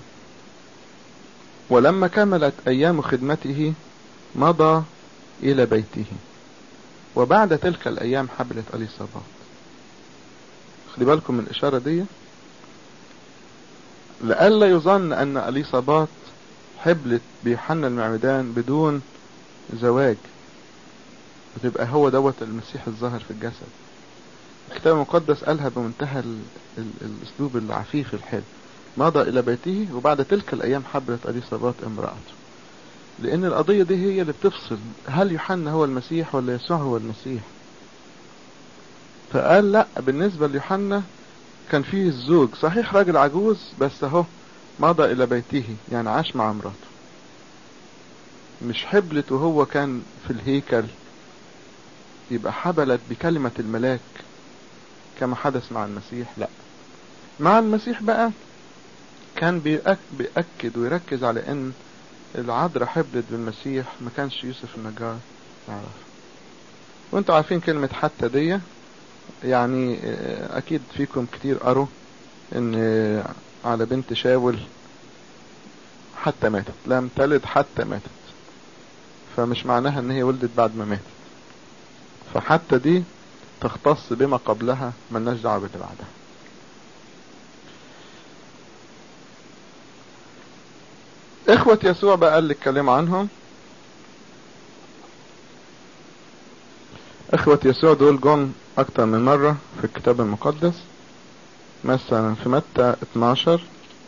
ولما كملت ايام خدمته مضى الى بيته وبعد تلك الايام حبلت اليصابات خلي بالكم من الاشارة دي لئلا يظن ان اليصابات حبلت بيوحنا المعمدان بدون زواج وتبقى هو دوت المسيح الظاهر في الجسد الكتاب المقدس قالها بمنتهى ال ال الاسلوب العفيف الحلو مضى الى بيته وبعد تلك الايام حبلت اليصابات امرأته لان القضية دي هي اللي بتفصل هل يوحنا هو المسيح ولا يسوع هو المسيح فقال لا بالنسبة ليوحنا كان فيه الزوج صحيح راجل عجوز بس اهو مضى الى بيته يعني عاش مع مراته مش حبلت وهو كان في الهيكل يبقى حبلت بكلمة الملاك كما حدث مع المسيح لا مع المسيح بقى كان بيأك بيأكد ويركز على ان العذراء حبلت بالمسيح ما كانش يوسف النجار يعرف وانتوا عارفين كلمة حتى دي يعني اكيد فيكم كتير قروا ان على بنت شاول حتى ماتت لم تلد حتى ماتت فمش معناها ان هي ولدت بعد ما ماتت فحتى دي تختص بما قبلها ملناش دعوه باللي بعدها اخوة يسوع بقى اللي اتكلم عنهم اخوة يسوع دول جم اكتر من مرة في الكتاب المقدس مثلا في متى 12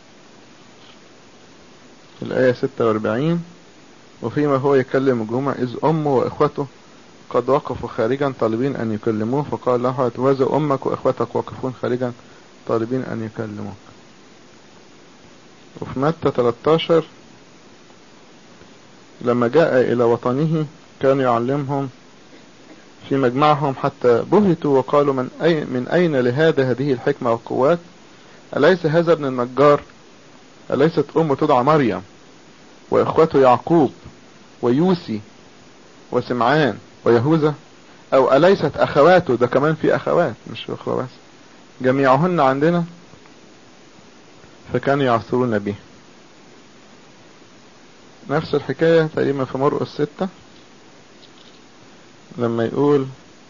الآية 46 وفيما هو يكلم الجمع إذ أمه وإخوته قد وقفوا خارجا طالبين أن يكلموه فقال له هذا أمك وإخوتك واقفون خارجا طالبين أن يكلموك وفي متى 13 لما جاء إلى وطنه كان يعلمهم في مجمعهم حتى بهتوا وقالوا من أين, من أين لهذا هذه الحكمة والقوات أليس هذا ابن النجار أليست أمه تدعى مريم وإخوته يعقوب ويوسي وسمعان ويهوذا أو أليست أخواته ده كمان في أخوات مش أخوة بس جميعهن عندنا فكانوا يعثرون به نفس الحكاية تقريبا في مرقس ستة لما يقول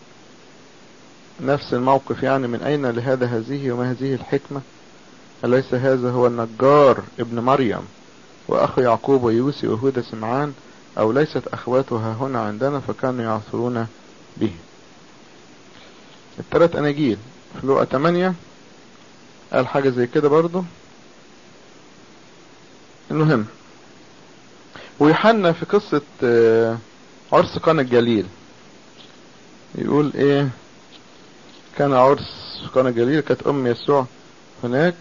نفس الموقف يعني من أين لهذا هذه وما هذه الحكمة أليس هذا هو النجار ابن مريم وأخو يعقوب ويوسي وهودا سمعان أو ليست أخواتها هنا عندنا فكانوا يعثرون به الثلاث أناجيل في لقى 8 قال حاجة زي كده برضو المهم ويوحنا في قصة عرس قنا الجليل يقول ايه كان عرس في قنا الجليل كانت ام يسوع هناك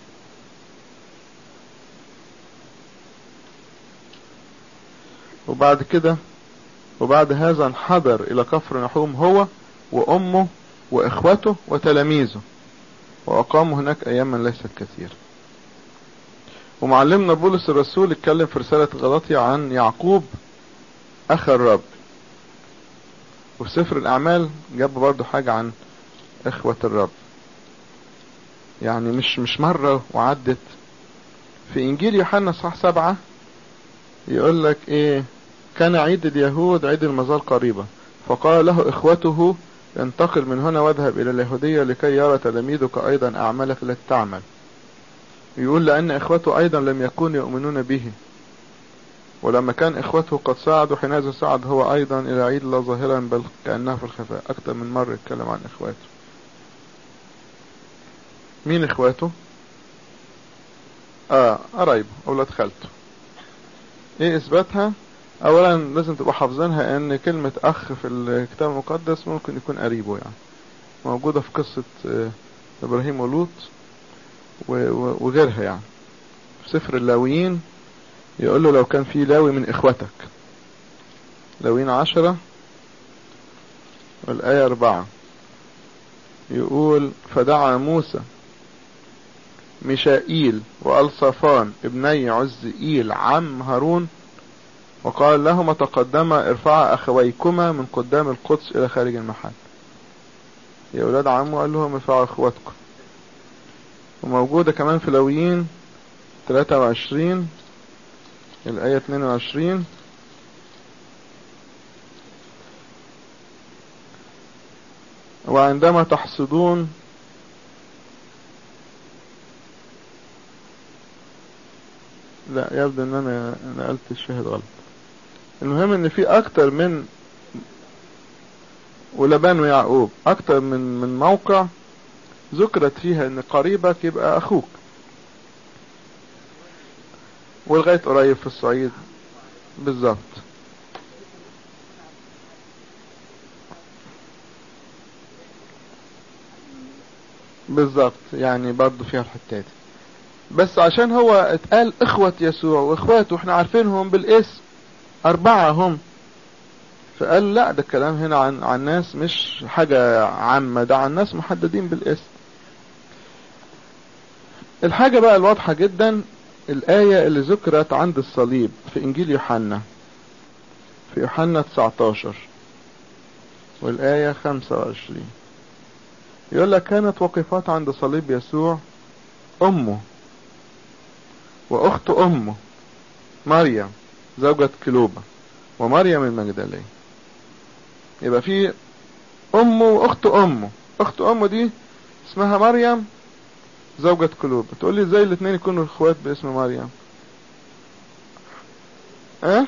وبعد كده وبعد هذا انحدر الى كفر نحوم هو وامه واخوته وتلاميذه واقاموا هناك اياما ليست كثيرة ومعلمنا بولس الرسول اتكلم في رسالة غلطية عن يعقوب اخ الرب وفي سفر الاعمال جاب برضو حاجة عن اخوة الرب يعني مش مش مرة وعدت في انجيل يوحنا صح سبعة يقول لك ايه كان عيد اليهود عيد المظال قريبا فقال له اخوته انتقل من هنا واذهب الى اليهودية لكي يرى تلاميذك ايضا اعمالك التي تعمل يقول لان اخوته ايضا لم يكونوا يؤمنون به ولما كان اخوته قد صعدوا حينئذ صعد هو ايضا الى عيد الله ظاهرا بل كأنه في الخفاء اكتر من مرة يتكلم عن اخواته مين اخواته اه قرايبه اولاد خالته ايه اثباتها اولا لازم تبقوا حافظينها ان كلمة اخ في الكتاب المقدس ممكن يكون قريبه يعني موجودة في قصة ابراهيم ولوط وغيرها يعني في سفر اللاويين يقول له لو كان في لاوي من اخوتك لاويين عشرة والآية أربعة يقول فدعا موسى ميشائيل وألصفان ابني عزئيل عم هارون وقال لهما تقدما ارفعا أخويكما من قدام القدس إلى خارج المحل يا أولاد عمه قال لهم ارفعوا أخواتكم وموجودة كمان في لويين 23 الآية 22 وعندما تحصدون لا يبدو ان انا نقلت الشاهد غلط المهم ان في اكتر من ولبان ويعقوب اكتر من من موقع ذكرت فيها ان قريبك يبقى اخوك ولغاية قريب في الصعيد بالظبط بالظبط يعني برضو فيها الحتات بس عشان هو اتقال اخوة يسوع واخواته احنا عارفينهم بالاسم اربعة هم فقال لا ده الكلام هنا عن عن ناس مش حاجة عامة ده عن ناس محددين بالاسم الحاجة بقى الواضحة جدا الآية اللي ذكرت عند الصليب في إنجيل يوحنا في يوحنا 19 والآية 25 يقول لك كانت وقفات عند صليب يسوع أمه وأخت أمه مريم زوجة كلوبة ومريم المجدلية يبقى في أمه وأخت أمه أخت أمه دي اسمها مريم زوجة كلوبة تقول لي ازاي الاثنين يكونوا اخوات باسم مريم اه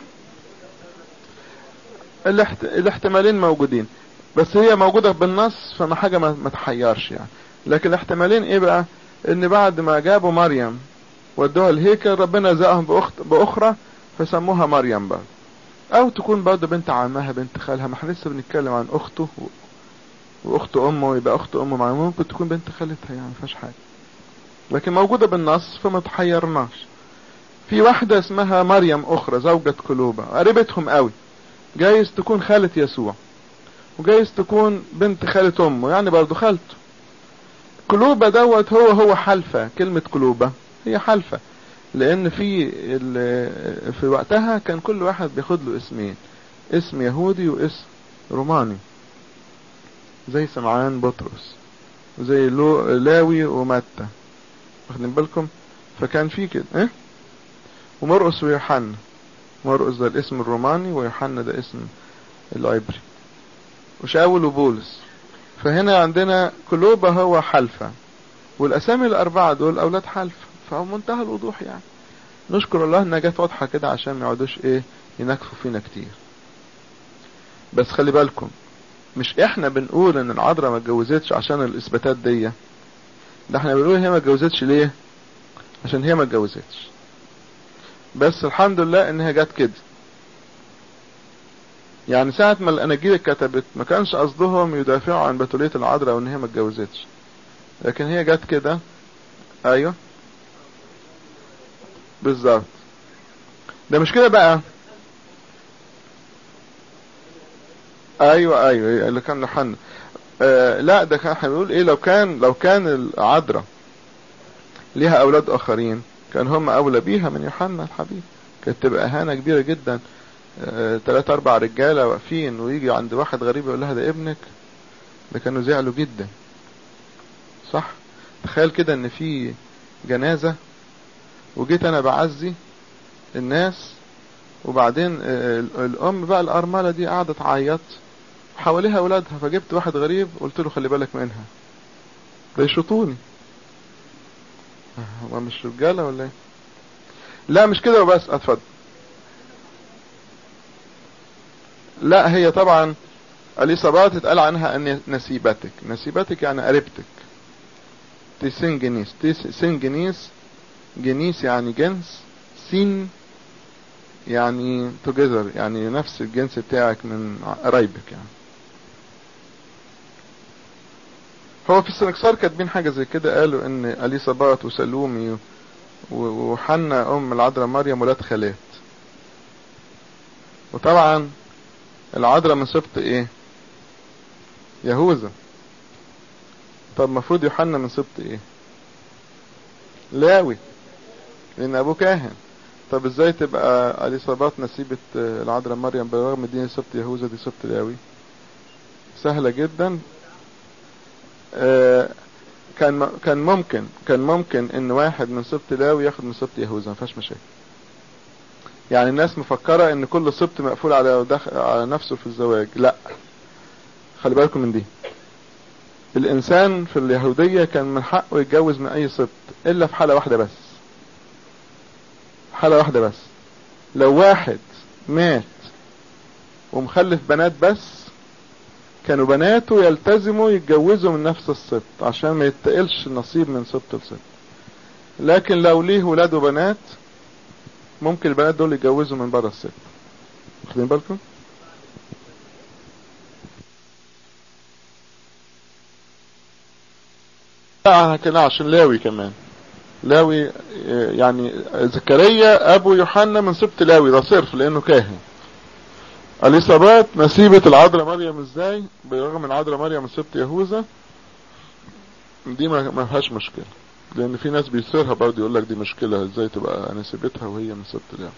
الاحت... الاحتمالين موجودين بس هي موجودة بالنص فما حاجة ما, ما تحيرش يعني لكن الاحتمالين ايه بقى ان بعد ما جابوا مريم ودوها الهيكل ربنا زقهم بأخت بأخرى فسموها مريم برضه او تكون برضه بنت عمها بنت خالها ما احنا لسه بنتكلم عن اخته و... واخت امه يبقى اخت امه مع ممكن تكون بنت خالتها يعني ما فيهاش حاجه لكن موجودة بالنص فما تحيرناش في واحدة اسمها مريم اخرى زوجة كلوبة قريبتهم قوي جايز تكون خالة يسوع وجايز تكون بنت خالة امه يعني برضو خالته كلوبة دوت هو هو حلفة كلمة كلوبة هي حلفة لان في في وقتها كان كل واحد بياخد له اسمين اسم يهودي واسم روماني زي سمعان بطرس وزي لاوي ومتى واخدين بالكم فكان في كده ايه ومرقس ويوحنا مرقس ده الاسم الروماني ويوحنا ده اسم العبري وشاول وبولس فهنا عندنا كلوبة هو حلفة والاسامي الاربعة دول اولاد حلفة فهو منتهى الوضوح يعني نشكر الله انها جت واضحة كده عشان ما يقعدوش ايه ينكفوا فينا كتير بس خلي بالكم مش احنا بنقول ان العذراء ما اتجوزتش عشان الاثباتات دي ده احنا بنقول هي ما اتجوزتش ليه عشان هي ما اتجوزتش بس الحمد لله ان هي جت كده يعني ساعة ما الاناجيل اتكتبت ما كانش قصدهم يدافعوا عن بتولية العذراء وان هي ما اتجوزتش لكن هي جت كده ايوه بالظبط ده مش كده بقى ايوه ايوه اللي كان لحن آه لا ده كان هنقول ايه لو كان لو كان العذراء ليها اولاد اخرين كان هم اولى بيها من يوحنا الحبيب كانت تبقى اهانه كبيره جدا آه تلات اربع رجاله واقفين ويجي عند واحد غريب يقول لها ده ابنك ده كانوا زعلوا جدا صح تخيل كده ان في جنازه وجيت انا بعزي الناس وبعدين آه الام بقى الارمله دي قاعده تعيط حواليها اولادها فجبت واحد غريب قلت له خلي بالك منها ده يشطوني هو مش رجاله ولا ايه لا مش كده وبس اتفضل لا هي طبعا اليصابات اتقال عنها ان نسيبتك نسيبتك يعني قريبتك تسين جنيس سين جنيس جنيس يعني جنس سين يعني together يعني نفس الجنس بتاعك من قرايبك يعني هو في السنكسار كاتبين حاجة زي كده قالوا ان اليصابات وسلومي وحنا ام العذراء مريم ولاد خالات وطبعا العذراء من سبط ايه يهوذا طب المفروض يوحنا من سبط ايه لاوي لان ابوه كاهن طب ازاي تبقى اليصابات نسيبة العذراء مريم بالرغم دي سبط يهوذا دي سبط لاوي سهلة جدا آه كان كان ممكن كان ممكن ان واحد من سبط لاوي ياخد من سبط يهوذا ما فيهاش مشاكل يعني الناس مفكرة ان كل سبط مقفول على دخل على نفسه في الزواج لا خلي بالكم من دي الانسان في اليهودية كان من حقه يتجوز من اي سبط الا في حالة واحدة بس حالة واحدة بس لو واحد مات ومخلف بنات بس كانوا بناته يلتزموا يتجوزوا من نفس السبط عشان ما يتقلش النصيب من سبط لسبط لكن لو ليه ولاد وبنات ممكن البنات دول يتجوزوا من بره السبط واخدين بالكم لا كده عشان لاوي كمان لاوي يعني زكريا ابو يوحنا من سبط لاوي ده صرف لانه كاهن اليصابات نسيبة العذراء مريم ازاي بالرغم من العذراء مريم من سبط يهوذا دي ما فيهاش مشكلة لان في ناس بيصيرها برضه يقول لك دي مشكلة ازاي تبقى نسيبتها وهي من سبط لاوي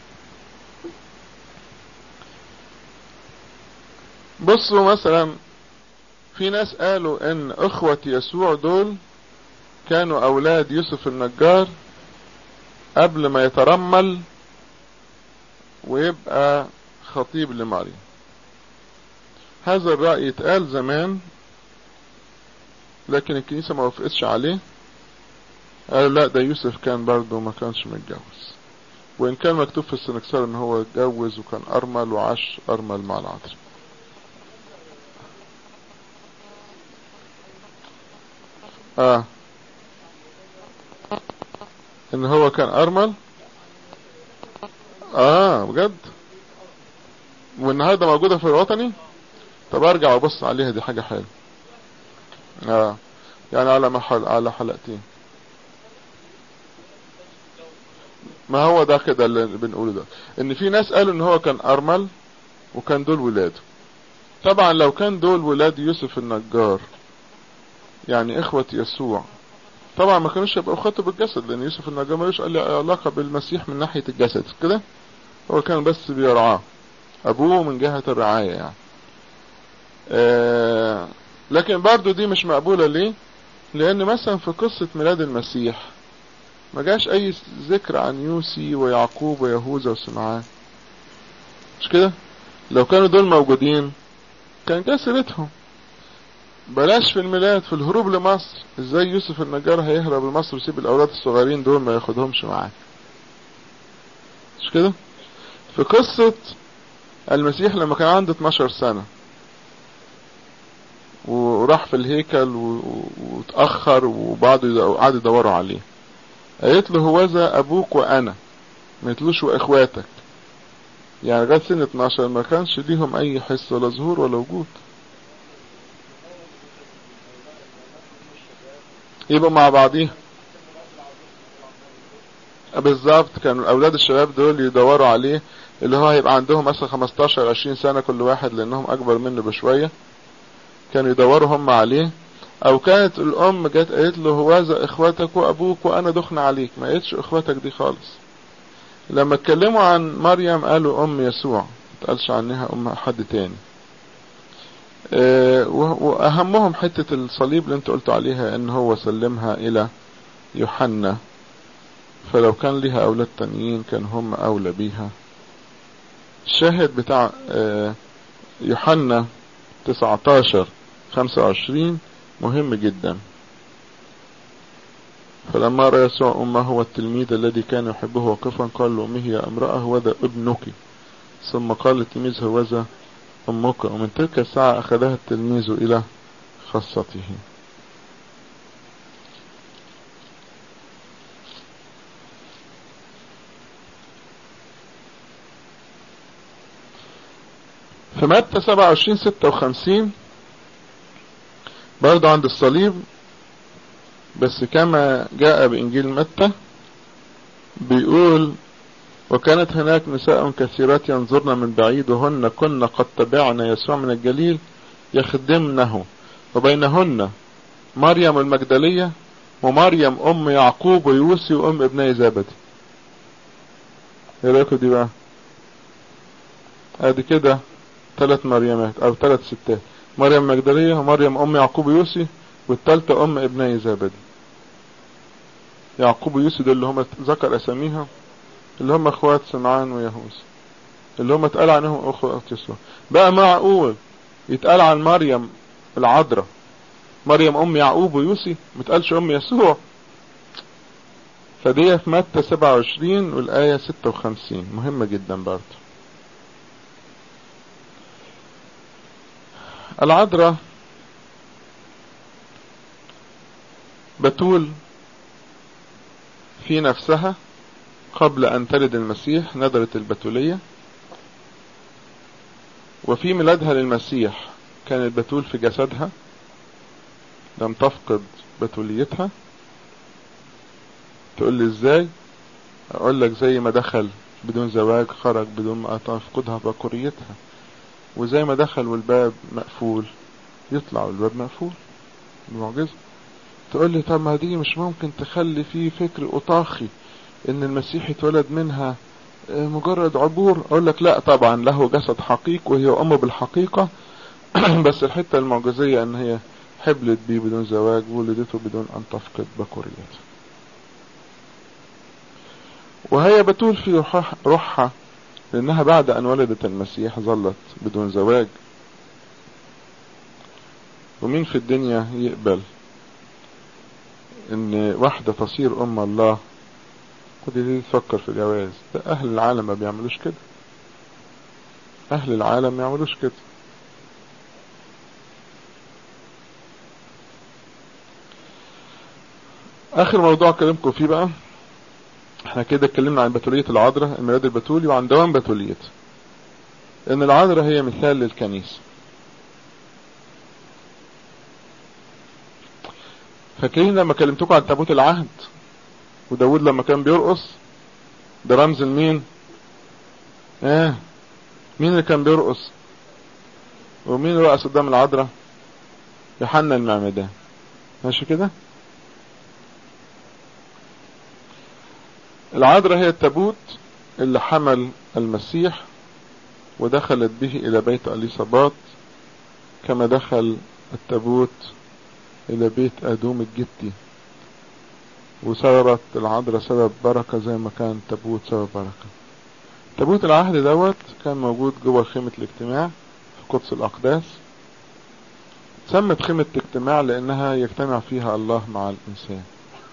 بصوا مثلا في ناس قالوا ان اخوة يسوع دول كانوا اولاد يوسف النجار قبل ما يترمل ويبقى خطيب لمريم هذا الرأي اتقال زمان لكن الكنيسة ما وافقتش عليه قالوا لا ده يوسف كان برضه ما كانش متجوز وان كان مكتوب في السنكسار ان هو اتجوز وكان ارمل وعاش ارمل مع العذراء اه ان هو كان ارمل اه بجد والنهارده موجوده في الوطني طب ارجع وابص عليها دي حاجه حلوه اه يعني على محل على حلقتين ما هو ده كده اللي بنقوله ده ان في ناس قالوا ان هو كان ارمل وكان دول ولاده طبعا لو كان دول ولاد يوسف النجار يعني اخوة يسوع طبعا ما كانوش يبقوا اخواته بالجسد لان يوسف النجار ملوش علاقة بالمسيح من ناحية الجسد كده هو كان بس بيرعاه ابوه من جهة الرعاية يعني آه لكن برضو دي مش مقبولة ليه لان مثلا في قصة ميلاد المسيح ما جاش اي ذكر عن يوسي ويعقوب ويهوذا وسمعان مش كده لو كانوا دول موجودين كان جا سيرتهم بلاش في الميلاد في الهروب لمصر ازاي يوسف النجار هيهرب لمصر ويسيب الاولاد الصغيرين دول ما ياخدهمش معاه مش كده في قصة المسيح لما كان عنده 12 سنة وراح في الهيكل وتأخر وبعضوا قعدوا يدوروا عليه قالت له هوذا ابوك وانا ما قالتلوش واخواتك يعني لغايه سن 12 ما كانش ليهم اي حس ولا ظهور ولا وجود يبقوا مع بعضيهم بالظبط كانوا اولاد الشباب دول يدوروا عليه اللي هو هيبقى عندهم مثلا 15 20 سنة كل واحد لانهم اكبر منه بشوية كانوا يدوروا هم عليه او كانت الام جت قالت له هوذا اخواتك وابوك وانا دخن عليك ما قالتش اخواتك دي خالص لما اتكلموا عن مريم قالوا ام يسوع ما تقالش عنها ام حد تاني اه واهمهم حتة الصليب اللي انت قلت عليها ان هو سلمها الى يوحنا فلو كان ليها اولاد تانيين كان هم اولى بيها الشاهد بتاع اه يوحنا 19 25 مهم جدا فلما رأى يسوع أمه والتلميذ الذي كان يحبه واقفا قال لأمه يا امرأة هوذا ابنك ثم قال للتلميذ هوذا أمك ومن تلك الساعة أخذها التلميذ إلى خاصته في متى 27 56 برضه عند الصليب بس كما جاء بإنجيل متى بيقول وكانت هناك نساء كثيرات ينظرن من بعيد وهن كن قد تبعن يسوع من الجليل يخدمنه وبينهن مريم المجدلية ومريم أم يعقوب ويوسي وأم ابني زبدي ايه رايكم دي بقى ادي كده ثلاث مريمات او ثلاث ستات مريم مجدلية ومريم ام يعقوب ويوسي والثالثة ام ابني زبدي يعقوب ويوسي دول اللي هم ذكر اساميها اللي هم اخوات سمعان ويهوذا اللي هم اتقال عنهم اخوات يسوع بقى معقول يتقال عن مريم العذراء مريم ام يعقوب ويوسي متقالش ام يسوع فدي في متى 27 والآية 56 مهمة جدا برضه العذراء بتول في نفسها قبل أن تلد المسيح نذرت البتولية وفي ميلادها للمسيح كانت بتول في جسدها لم تفقد بتوليتها تقول لي ازاي اقول لك زي ما دخل بدون زواج خرج بدون ما تفقدها بكوريتها وزي ما دخل والباب مقفول يطلع والباب مقفول المعجزة تقول لي طب ما دي مش ممكن تخلي فيه فكر أطاخي ان المسيح اتولد منها مجرد عبور اقول لك لا طبعا له جسد حقيق وهي ام بالحقيقة بس الحتة المعجزية ان هي حبلت بيه بدون زواج ولدته بدون ان تفقد بكوريته وهي بتول في روحها لأنها بعد أن ولدت المسيح ظلت بدون زواج ومين في الدنيا يقبل ان واحدة تصير ام الله ودي دي تفكر في جواز ده اهل العالم ما بيعملوش كده اهل العالم ما يعملوش كده اخر موضوع اكلمكم فيه بقى احنا كده اتكلمنا عن بتولية العذراء الميلاد البتولي وعن دوام بتوليته ان العذراء هي مثال للكنيسة فاكرين لما كلمتكم عن تابوت العهد وداود لما كان بيرقص ده رمز لمين اه مين اللي كان بيرقص ومين اللي رقص قدام العذراء يوحنا المعمدان ماشي كده العذراء هي التابوت اللي حمل المسيح ودخلت به الى بيت اليصابات كما دخل التابوت الى بيت ادوم الجدي وصارت العذراء سبب بركة زي ما كان تابوت سبب بركة تابوت العهد دوت كان موجود جوه خيمة الاجتماع في قدس الاقداس سمت خيمة الاجتماع لانها يجتمع فيها الله مع الانسان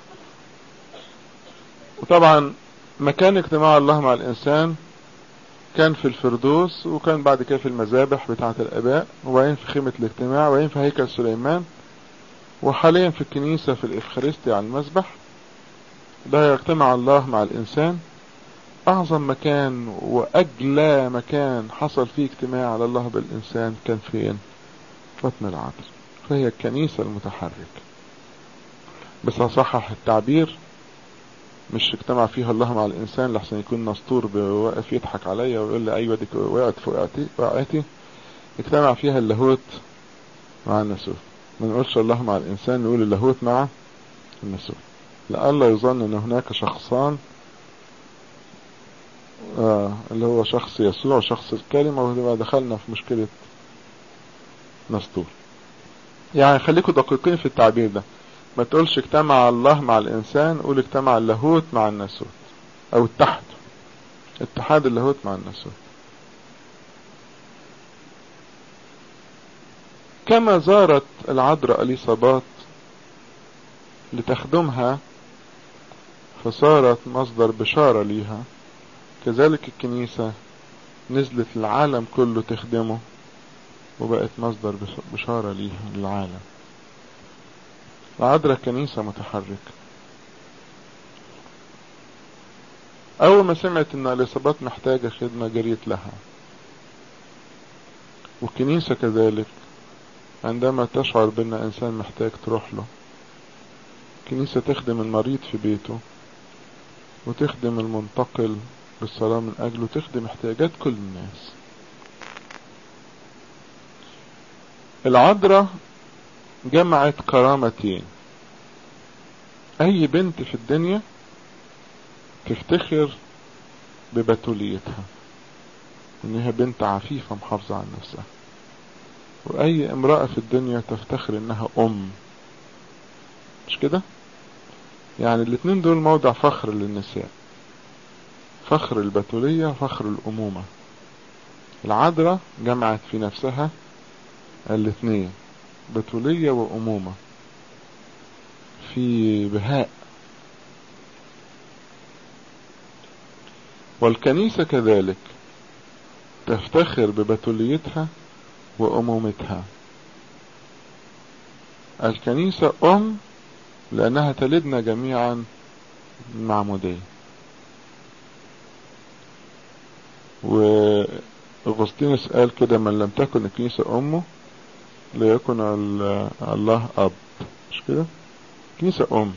وطبعا مكان اجتماع الله مع الانسان كان في الفردوس وكان بعد كده في المذابح بتاعة الاباء وبعدين في خيمة الاجتماع وبعدين في هيكل سليمان وحاليا في الكنيسة في الإفخارستي على المسبح ده يجتمع الله مع الإنسان أعظم مكان وأجلى مكان حصل فيه اجتماع على الله بالإنسان كان فين بطن العذراء فهي الكنيسة المتحركة بس هصحح التعبير مش اجتمع فيها الله مع الإنسان لحسن يكون نسطور واقف يضحك عليا ويقول لي أيوة دي وقعت فوق وقعتي اجتمع فيها اللاهوت مع الناسوت ما نقولش الله مع الإنسان نقول اللاهوت مع الناسوت لألا يظن أن هناك شخصان آه اللي هو شخص يسوع وشخص الكلمة وهو دخلنا في مشكلة نسطور يعني خليكم دقيقين في التعبير ده ما تقولش اجتمع الله مع الإنسان قول اجتمع اللاهوت مع الناسوت أو اتحد اتحاد اللاهوت مع الناسوت كما زارت العذراء اليصابات لتخدمها فصارت مصدر بشارة ليها كذلك الكنيسة نزلت العالم كله تخدمه وبقت مصدر بشارة ليها للعالم العذراء كنيسة متحركة أول ما سمعت إن اليصابات محتاجة خدمة جريت لها والكنيسة كذلك عندما تشعر بأن إنسان محتاج تروح له الكنيسة تخدم المريض في بيته وتخدم المنتقل بالصلاة من أجله تخدم احتياجات كل الناس العذراء جمعت كرامتين أي بنت في الدنيا تفتخر ببتوليتها إنها بنت عفيفة محافظة عن نفسها وأي امرأة في الدنيا تفتخر إنها أم مش كده؟ يعني الاتنين دول موضع فخر للنساء فخر البتولية فخر الأمومة العذراء جمعت في نفسها الاتنين بتولية وأمومة في بهاء والكنيسة كذلك تفتخر ببتوليتها وأمومتها الكنيسة أم لأنها تلدنا جميعا معمودية وأغسطينوس قال كده من لم تكن الكنيسة أمه لا يكن الله أب مش كده كنيسة أم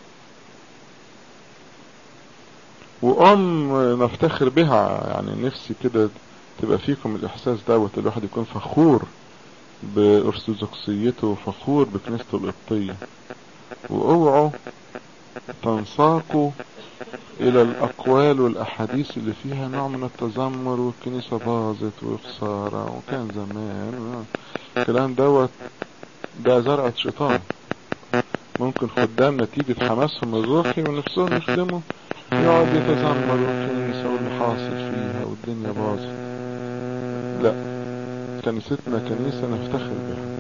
وأم نفتخر بها يعني نفسي كده تبقى فيكم الإحساس دوت الواحد يكون فخور بأرثوذكسيته وفخور بكنيسته القبطية واوعوا تنساقوا الى الاقوال والاحاديث اللي فيها نوع من التذمر والكنيسة باظت وخسارة وكان زمان الكلام دوت ده زرعة شيطان ممكن خدام نتيجة حماسهم الروحي ونفسهم يخدموا يقعد يتذمر والكنيسة واللي حاصل فيها والدنيا باظت لا كنيستنا كنيسة نفتخر بها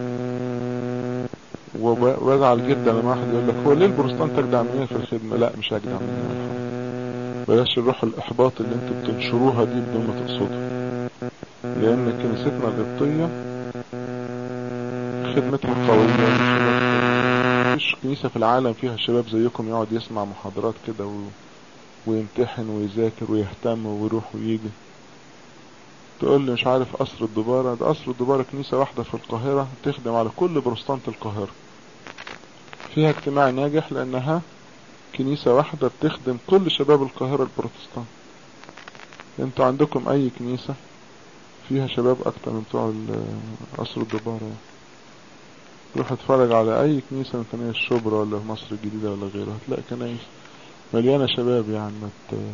وبزعل جدا لما واحد يقول لك هو ليه البروتستانت اجدع مننا في الخدمه لا مش اجدع مننا بلاش الروح الاحباط اللي انتوا بتنشروها دي بدون ما تقصدوا لان كنيستنا القبطيه خدمتها قويه مفيش كنيسه في العالم فيها شباب زيكم يقعد يسمع محاضرات كده و... ويمتحن ويذاكر ويهتم ويروح ويجي تقول لي مش عارف قصر الدبارة ده قصر الدبارة كنيسة واحدة في القاهرة تخدم على كل بروستانت القاهرة فيها اجتماع ناجح لانها كنيسة واحدة بتخدم كل شباب القاهرة البروتستانت انتوا عندكم اي كنيسة فيها شباب اكتر من بتوع قصر الدبارة يعني. روح اتفرج على اي كنيسة من كنايس الشبرا ولا مصر الجديدة ولا غيرها هتلاقي كنايس مليانة شباب يعني ما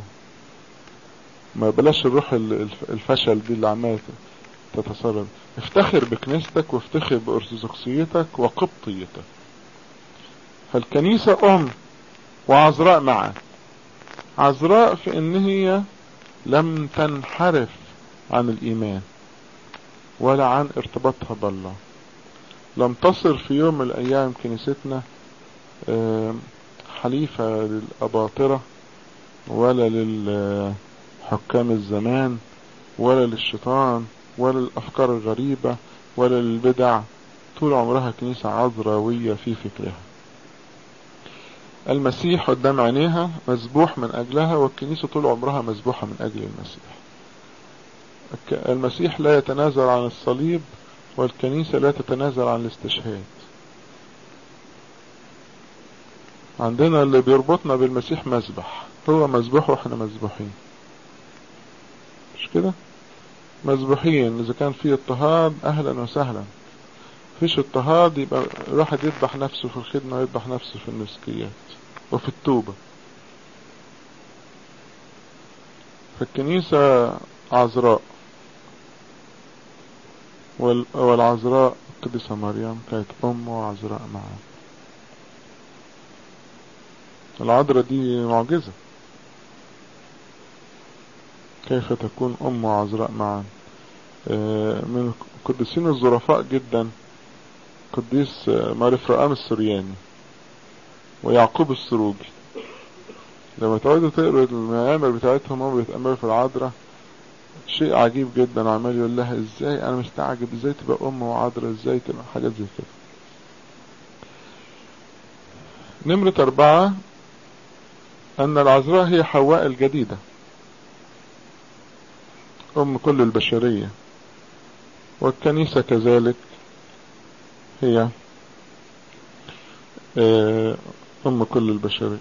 ما بلاش الروح الفشل دي اللي عمالة تتصرف افتخر بكنيستك وافتخر بأرثوذكسيتك وقبطيتك فالكنيسة أم وعذراء معا عذراء في ان هي لم تنحرف عن الإيمان ولا عن ارتباطها بالله لم تصر في يوم من الأيام كنيستنا حليفة للأباطرة ولا للحكام الزمان ولا للشيطان ولا للأفكار الغريبة ولا للبدع طول عمرها كنيسة عذراوية في فكرها المسيح قدام عينيها مذبوح من أجلها والكنيسة طول عمرها مذبوحة من أجل المسيح المسيح لا يتنازل عن الصليب والكنيسة لا تتنازل عن الاستشهاد عندنا اللي بيربطنا بالمسيح مذبح هو مذبوح واحنا مذبوحين مش كده مذبوحين اذا كان في اضطهاد اهلا وسهلا فيش اضطهاد يبقى الواحد يذبح نفسه في الخدمة ويذبح نفسه في المسكيات وفي التوبة فالكنيسة عذراء والعذراء القديسة مريم كانت أم وعذراء معا العذراء دي معجزة كيف تكون أم وعذراء معا من القديسين الظرفاء جدا قديس مارفرقام السرياني ويعقوب السروجي لما تقعدوا تقروا المعامل بتاعتهم هم بيتأملوا في العذراء شيء عجيب جدا عمال يقول لها ازاي انا مستعجب ازاي تبقى ام وعذراء ازاي تبقى حاجات زي كده نمرة اربعة ان العذراء هي حواء الجديدة ام كل البشرية والكنيسة كذلك هي أم كل البشرية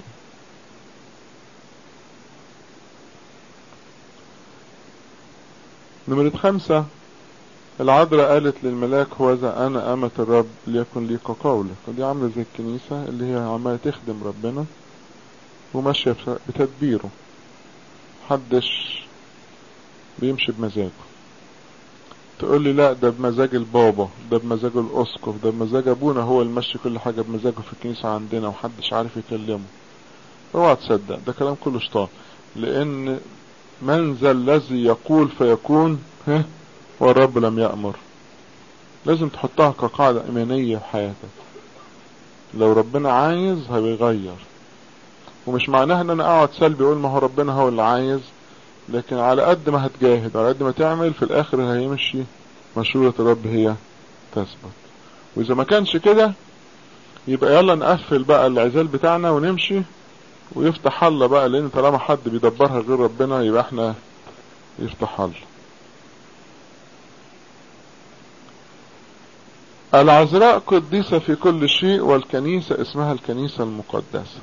نمرة خمسة العذراء قالت للملاك هو إذا أنا أمة الرب ليكن لي كقولك ودي عاملة زي الكنيسة اللي هي عمالة تخدم ربنا وماشية بتدبيره محدش بيمشي بمزاجه تقول لي لا ده بمزاج البابا ده بمزاج الاسقف ده بمزاج ابونا هو اللي ماشي كل حاجه بمزاجه في الكنيسه عندنا ومحدش عارف يكلمه اوعى تصدق ده كلام كله شيطان لان من ذا الذي يقول فيكون ها والرب لم يأمر لازم تحطها كقاعدة إيمانية في حياتك لو ربنا عايز هيغير ومش معناها ان انا اقعد سلبي اقول ما هو ربنا هو اللي عايز لكن على قد ما هتجاهد على قد ما تعمل في الاخر هيمشي مشورة الرب هي تثبت واذا ما كانش كده يبقى يلا نقفل بقى العزال بتاعنا ونمشي ويفتح الله بقى لان طالما حد بيدبرها غير ربنا يبقى احنا يفتح الله العذراء قديسة في كل شيء والكنيسة اسمها الكنيسة المقدسة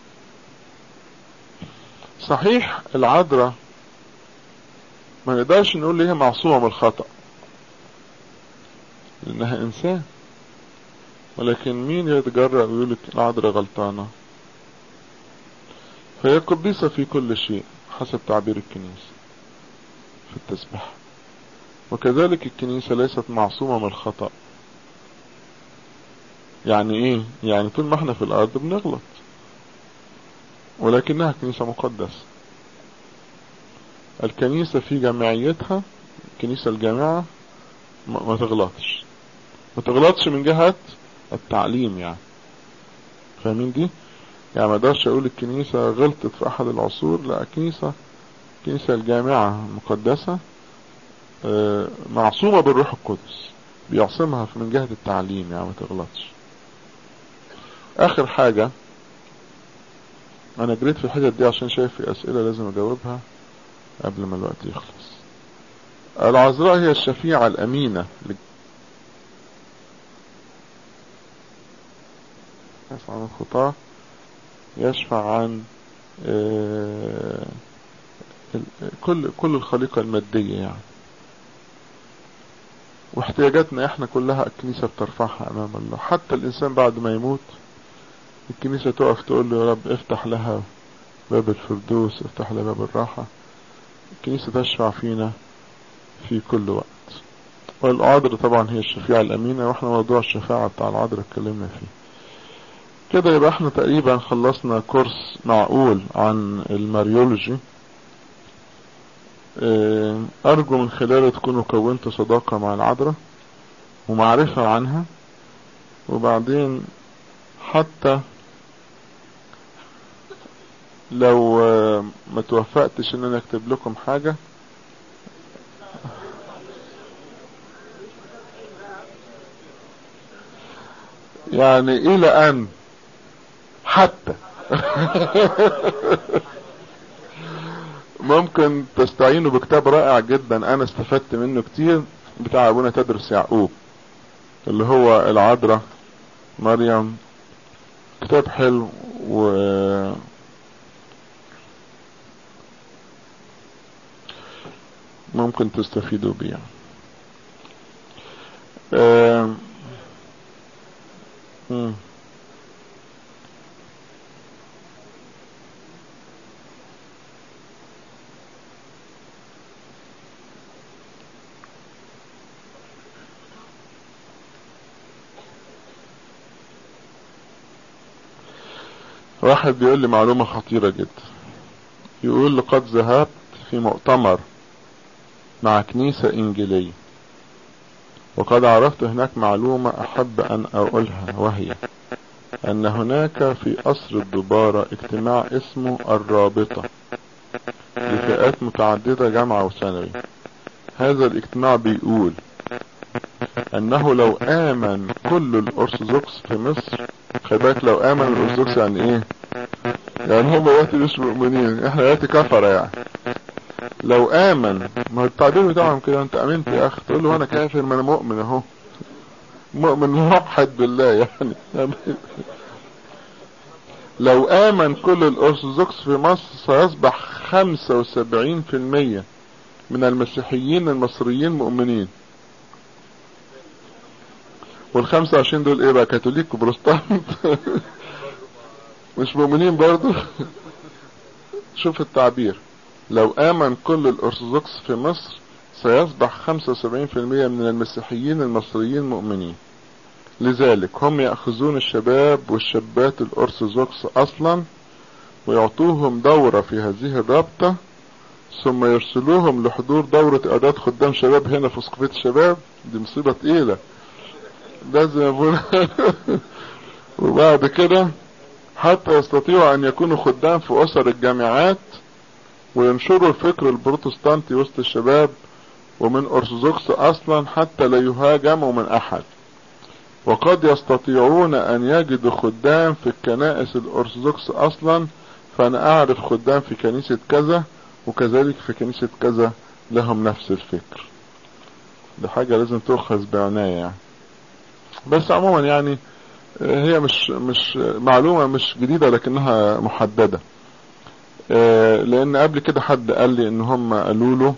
صحيح العذراء ما نقدرش نقول ليها معصومة من الخطأ لانها انسان ولكن مين يتجرأ ويقول لك العذراء غلطانة فهي قديسة في كل شيء حسب تعبير الكنيسة في التسبيح وكذلك الكنيسة ليست معصومة من الخطأ يعني ايه يعني طول ما احنا في الارض بنغلط ولكنها كنيسة مقدسة الكنيسة في جمعيتها الكنيسة الجامعة ما تغلطش ما تغلطش من جهة التعليم يعني فاهمين دي يعني ما اقدرش اقول الكنيسة غلطت في احد العصور لا الكنيسة الكنيسة الجامعة المقدسة معصومة بالروح القدس بيعصمها من جهة التعليم يعني ما تغلطش اخر حاجة انا جريت في الحتت دي عشان شايف في اسئلة لازم اجاوبها قبل ما الوقت يخلص العذراء هي الشفيعة الامينة يسعى عن الخطاة يشفع عن كل كل الخليقة المادية يعني واحتياجاتنا احنا كلها الكنيسة بترفعها امام الله حتى الانسان بعد ما يموت الكنيسة تقف تقول له يا رب افتح لها باب الفردوس افتح لها باب الراحة الكنيسة تشفع فينا في كل وقت والعذراء طبعا هي الشفيعة الأمينة واحنا موضوع الشفاعة بتاع العذراء اتكلمنا فيه كده يبقى احنا تقريبا خلصنا كورس معقول عن الماريولوجي ارجو من خلاله تكونوا كونتوا صداقة مع العذراء ومعرفة عنها وبعدين حتى لو ما توفقتش ان انا اكتب لكم حاجة يعني الى ان حتى ممكن تستعينوا بكتاب رائع جدا انا استفدت منه كتير بتاع ابونا تدرس يعقوب اللي هو العذراء مريم كتاب حلو و ممكن تستفيدوا بيه آه... واحد بيقول لي معلومة خطيرة جدا يقول لقد ذهبت في مؤتمر مع كنيسة إنجيلية وقد عرفت هناك معلومة أحب أن أقولها وهي أن هناك في قصر الدبارة اجتماع اسمه الرابطة لفئات متعددة جامعة وثانوي هذا الاجتماع بيقول أنه لو آمن كل الأرثوذكس في مصر خلي بالك لو آمن الأرثوذكس يعني إيه؟ يعني هم دلوقتي مش مؤمنين إحنا دلوقتي كفرة يعني لو امن ما هو التعبير بتاعهم كده انت امنت يا اخي تقول له انا كافر ما انا مؤمن اهو مؤمن موحد بالله يعني لو امن كل الارثوذكس في مصر سيصبح 75% من المسيحيين المصريين مؤمنين والخمسة وعشرين دول ايه بقى كاثوليك وبروستانت مش مؤمنين برضو شوف التعبير لو امن كل الارثوذكس في مصر سيصبح 75% من المسيحيين المصريين مؤمنين لذلك هم يأخذون الشباب والشابات الأرثوذكس أصلا ويعطوهم دورة في هذه الرابطة ثم يرسلوهم لحضور دورة إعداد خدام شباب هنا في اسقفية الشباب دي مصيبة تقيلة لازم يقول وبعد كده حتى يستطيعوا أن يكونوا خدام في أسر الجامعات وينشروا الفكر البروتستانتي وسط الشباب ومن أرثوذكس أصلا حتى لا يهاجموا من أحد وقد يستطيعون ان يجدوا خدام في الكنائس الارثوذكس اصلا فانا اعرف خدام في كنيسة كذا وكذلك في كنيسة كذا لهم نفس الفكر دي حاجة لازم تؤخذ بعناية يعني بس عموما يعني هي مش مش معلومة مش جديدة لكنها محددة لان قبل كده حد قال لي ان هم قالوا له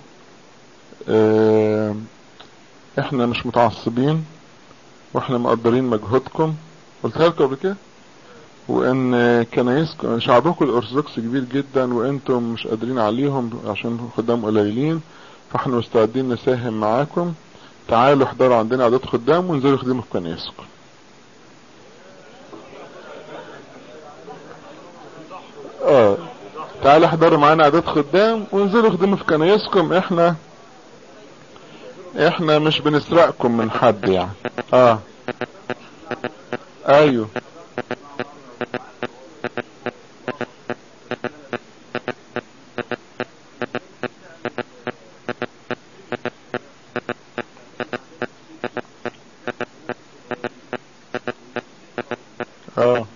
احنا مش متعصبين واحنا مقدرين مجهودكم قلتها لكم قبل كده وان كنايسكم شعبكم الارثوذكس كبير جدا وانتم مش قادرين عليهم عشان خدام قليلين فاحنا مستعدين نساهم معاكم تعالوا احضروا عندنا عدد خدام وانزلوا يخدموا في كنايسكم اه تعالوا احضروا معانا عدد خدام وانزلوا خدموا في كنايسكم احنا احنا مش بنسرقكم من حد يعني اه ايوه اه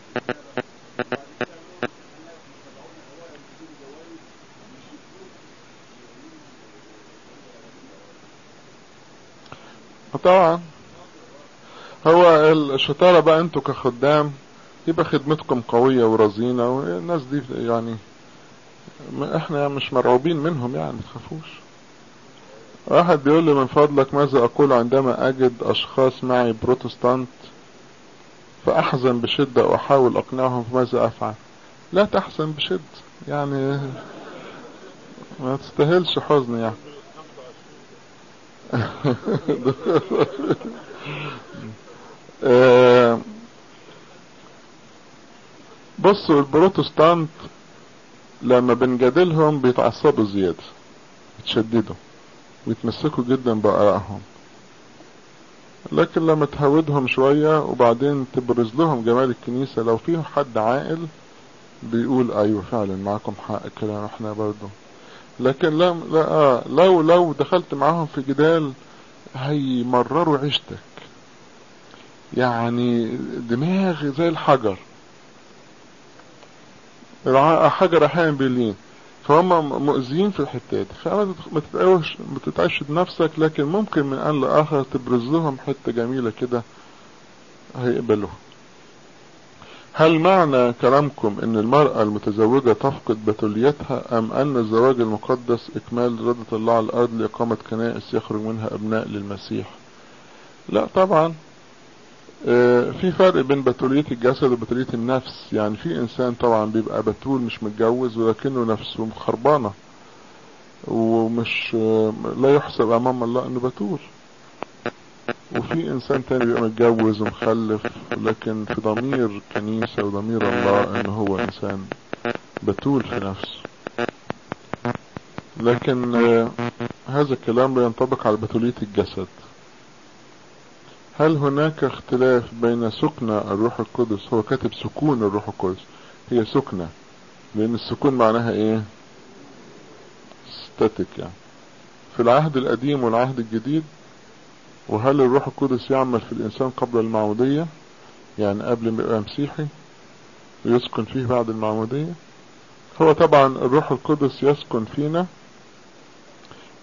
طبعا هو الشطارة بقى انتوا كخدام يبقى خدمتكم قوية ورزينة والناس دي يعني احنا مش مرعوبين منهم يعني متخافوش واحد بيقول لي من فضلك ماذا اقول عندما اجد اشخاص معي بروتستانت فاحزن بشدة واحاول اقنعهم فماذا افعل لا تحزن بشدة يعني ما تستاهلش حزن يعني بصوا البروتستانت لما بنجادلهم بيتعصبوا زيادة يتشددوا ويتمسكوا جدا بآرائهم لكن لما تهودهم شوية وبعدين تبرز لهم جمال الكنيسة لو فيه حد عاقل بيقول ايوه فعلا معاكم حق كلام احنا برضو لكن لا, لا آه لو لو دخلت معاهم في جدال هيمرروا عيشتك يعني دماغ زي الحجر حجر احيانا بيلين فهم مؤذيين في الحتات فما تتعوش ما تتعش بنفسك لكن ممكن من ان لاخر تبرز لهم حته جميله كده هيقبلوها هل معنى كلامكم ان المرأة المتزوجة تفقد بتوليتها ام ان الزواج المقدس اكمال ردة الله على الارض لاقامة كنائس يخرج منها ابناء للمسيح لا طبعا في فرق بين بتولية الجسد وبتولية النفس يعني في انسان طبعا بيبقى بتول مش متجوز ولكنه نفسه خربانة ومش لا يحسب امام الله انه بتول وفي انسان تاني بيبقى متجوز ومخلف لكن في ضمير كنيسة وضمير الله ان هو انسان بتول في نفسه لكن هذا الكلام لا ينطبق على بتولية الجسد هل هناك اختلاف بين سكنة الروح القدس هو كاتب سكون الروح القدس هي سكنة لان السكون معناها ايه ستاتيك يعني في العهد القديم والعهد الجديد وهل الروح القدس يعمل في الانسان قبل المعمودية يعني قبل ما يبقى مسيحي ويسكن فيه بعد المعمودية هو طبعا الروح القدس يسكن فينا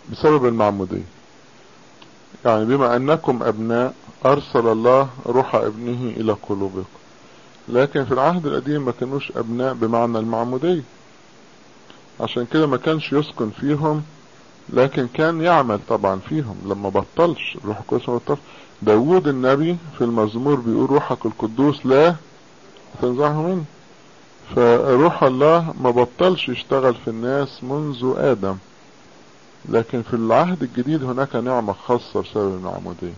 بسبب المعمودية يعني بما أنكم أبناء أرسل الله روح ابنه إلى قلوبكم لكن في العهد القديم ما كانوش أبناء بمعنى المعمودية عشان كده ما كانش يسكن فيهم لكن كان يعمل طبعا فيهم لما بطلش الروح القدس ما بطلش داود النبي في المزمور بيقول روحك القدوس لا تنزعه منه فروح الله ما بطلش يشتغل في الناس منذ آدم لكن في العهد الجديد هناك نعمة خاصة بسبب المعمودية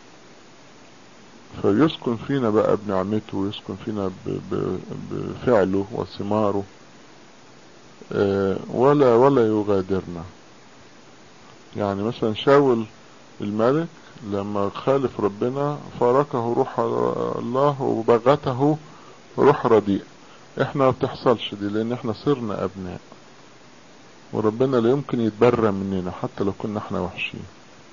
فيسكن فينا بقى بنعمته ويسكن فينا بفعله وثماره ولا ولا يغادرنا يعني مثلا شاول الملك لما خالف ربنا فارقه روح الله وبغته روح رديء احنا ما بتحصلش دي لان احنا صرنا ابناء وربنا لا يمكن يتبرى مننا حتى لو كنا احنا وحشين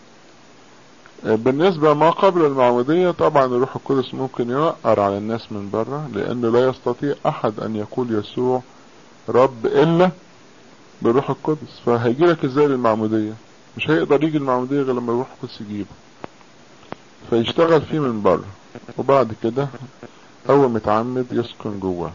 بالنسبة ما قبل المعمودية طبعا الروح القدس ممكن ينقر على الناس من بره لأنه لا يستطيع أحد أن يقول يسوع رب إلا بالروح القدس فهيجي لك ازاي المعمودية مش هيقدر يجي المعمودية غير لما الروح القدس يجيبه فيشتغل فيه من بره وبعد كده أول متعمد يسكن جواه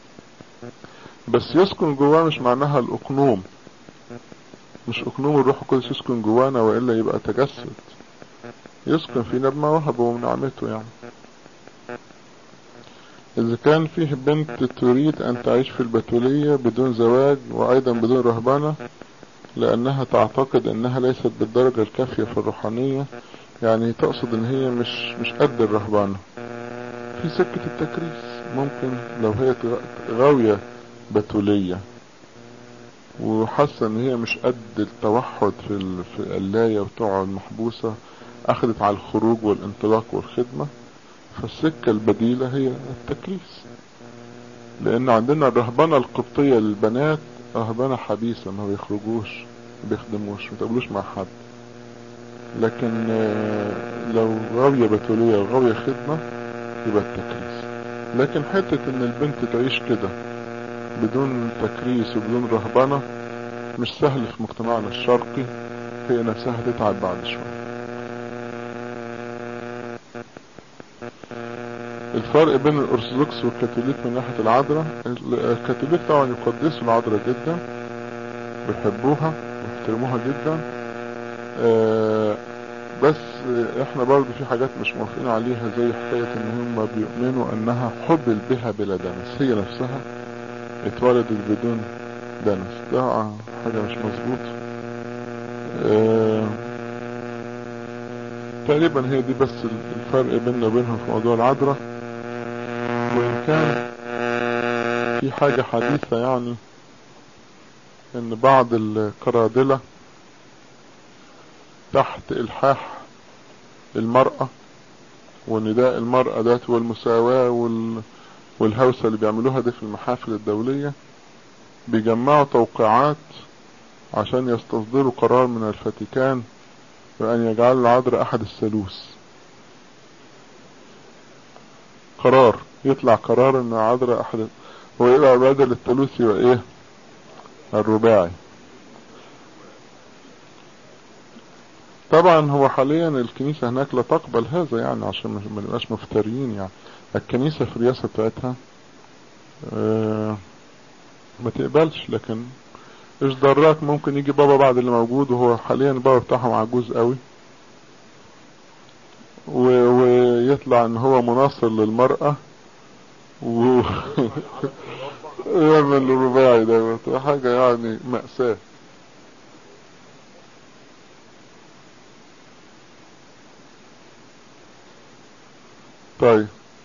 بس يسكن جواه مش معناها الأقنوم مش أقنوم الروح القدس يسكن جوانا وإلا يبقى تجسد يسكن فينا بما وهبه ومن نعمته يعني إذا كان فيه بنت تريد أن تعيش في البتولية بدون زواج وأيضا بدون رهبنة لأنها تعتقد أنها ليست بالدرجة الكافية في الروحانية يعني تقصد أن هي مش مش قد الرهبنة في سكة التكريس ممكن لو هي غاوية بتولية وحاسة ان هي مش قد التوحد في في القلاية وتقعد محبوسة اخذت على الخروج والانطلاق والخدمة فالسكة البديلة هي التكريس لان عندنا الرهبنة القبطية للبنات رهبنة حبيسة ما بيخرجوش ما بيخدموش ما بيتقابلوش مع حد لكن لو غاوية بتولية وغاوية خدمة يبقى التكريس لكن حتة ان البنت تعيش كده بدون تكريس وبدون رهبنة مش سهل في مجتمعنا الشرقي هي نفسها تتعب بعد شوية الفرق بين الارثوذكس والكاثوليك من ناحية العذراء الكاثوليك طبعا يقدسوا العذراء جدا ويحبوها ويحترموها جدا آه بس احنا برضو في حاجات مش موافقين عليها زي حكاية ان هم بيؤمنوا انها حبل بها بلا دنس هي نفسها اتولدت بدون دنس ده حاجة مش مظبوط اه تقريبا هي دي بس الفرق بيننا وبينهم في موضوع العذراء وان كان في حاجة حديثة يعني ان بعض القرادلة تحت الحاح المرأة ونداء المرأة ذات والمساواة وال... والهوسة اللي بيعملوها دي في المحافل الدولية بيجمعوا توقيعات عشان يستصدروا قرار من الفاتيكان بأن يجعل العذراء أحد الثالوث قرار يطلع قرار ان العذراء أحد هو يبقى بدل الثالوث يبقى ايه الرباعي طبعا هو حاليا الكنيسة هناك لا تقبل هذا يعني عشان ما نبقاش مفتريين يعني الكنيسة في الرئاسة بتاعتها اه ما تقبلش لكن ايش دراك ممكن يجي بابا بعد اللي موجود وهو حاليا البابا بتاعهم عجوز قوي ويطلع ان هو مناصر للمرأة و يعمل الرباعي ده حاجة يعني مأساة طيب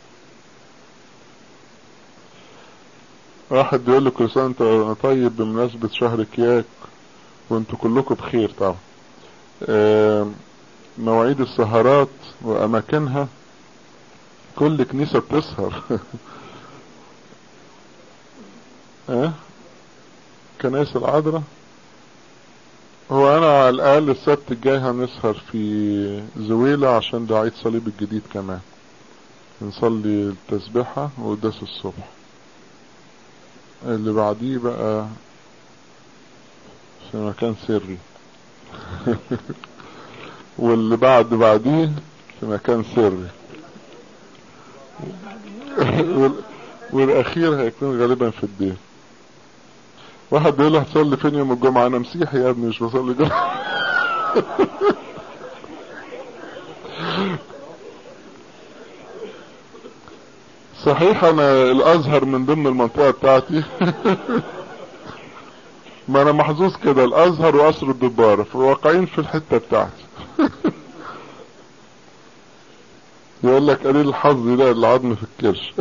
واحد بيقول لك كل سنة انت طيب بمناسبة شهر كياك وانتوا كلكم بخير طبعا اه مواعيد السهرات واماكنها كل كنيسة بتسهر اه كنائس العذراء هو انا على الاقل السبت الجاي هنسهر في زويلة عشان ده عيد صليب الجديد كمان نصلي التسبيحة وقداس الصبح اللي بعديه بقى في مكان سري واللي بعد بعديه في مكان سري وال- والاخير هيكون غالبا في الدين واحد بيقول له هتصلي فين يوم الجمعة انا مسيحي يا ابني مش بصلي جمعة صحيح انا الازهر من ضمن المنطقة بتاعتي ما انا محظوظ كده الازهر وقصر الدبارة واقعين في الحتة بتاعتي يقول لك قليل الحظ يلاقي العظم في الكرش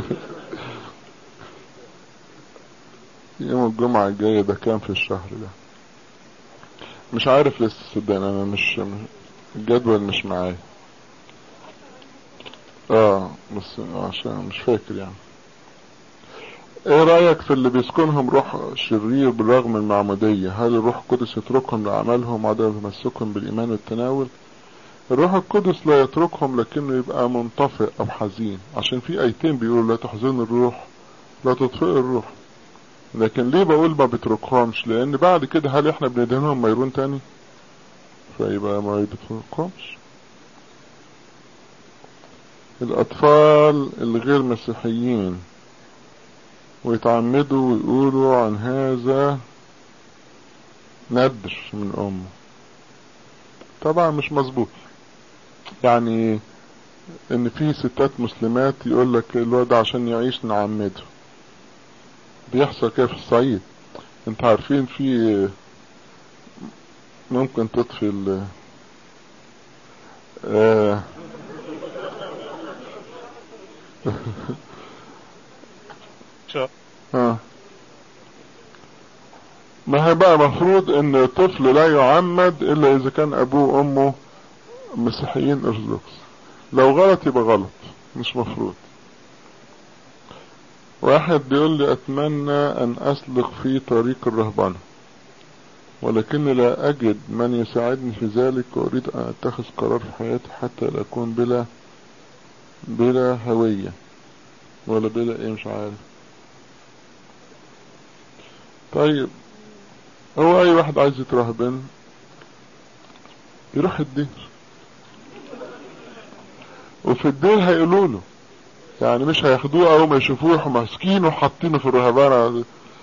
يوم الجمعة الجاية ده كام في الشهر ده مش عارف لسه صدقني انا مش الجدول مش معايا اه بس عشان مش فاكر يعني ايه رأيك في اللي بيسكنهم روح شرير بالرغم من المعمودية هل الروح القدس يتركهم لأعمالهم وعدم تمسكهم بالإيمان والتناول الروح القدس لا يتركهم لكنه يبقى منطفئ أو حزين عشان في آيتين بيقولوا لا تحزن الروح لا تطفئ الروح لكن ليه بقول ما بتركهمش لأن بعد كده هل احنا بندهنهم ميرون تاني فيبقى ما بتركهمش الأطفال الغير مسيحيين ويتعمدوا ويقولوا عن هذا ندر من أمه طبعا مش مظبوط يعني ان في ستات مسلمات يقول لك الواد عشان يعيش نعمده بيحصل كده في الصعيد انت عارفين في ممكن تطفي ال آه آه. ما هي بقى مفروض ان الطفل لا يعمد الا اذا كان ابوه وامه مسيحيين ارثوذكس لو غلط يبقى غلط مش مفروض واحد بيقول لي اتمنى ان اسلك في طريق الرهبنة ولكني لا اجد من يساعدني في ذلك واريد ان اتخذ قرار في حياتي حتى لا اكون بلا بلا هوية ولا بلا ايه مش عارف طيب هو اي واحد عايز يترهبن يروح الدير وفي الدير هيقولوا له يعني مش هياخدوه او ما يشوفوه ماسكينه وحاطينه في الرهبانة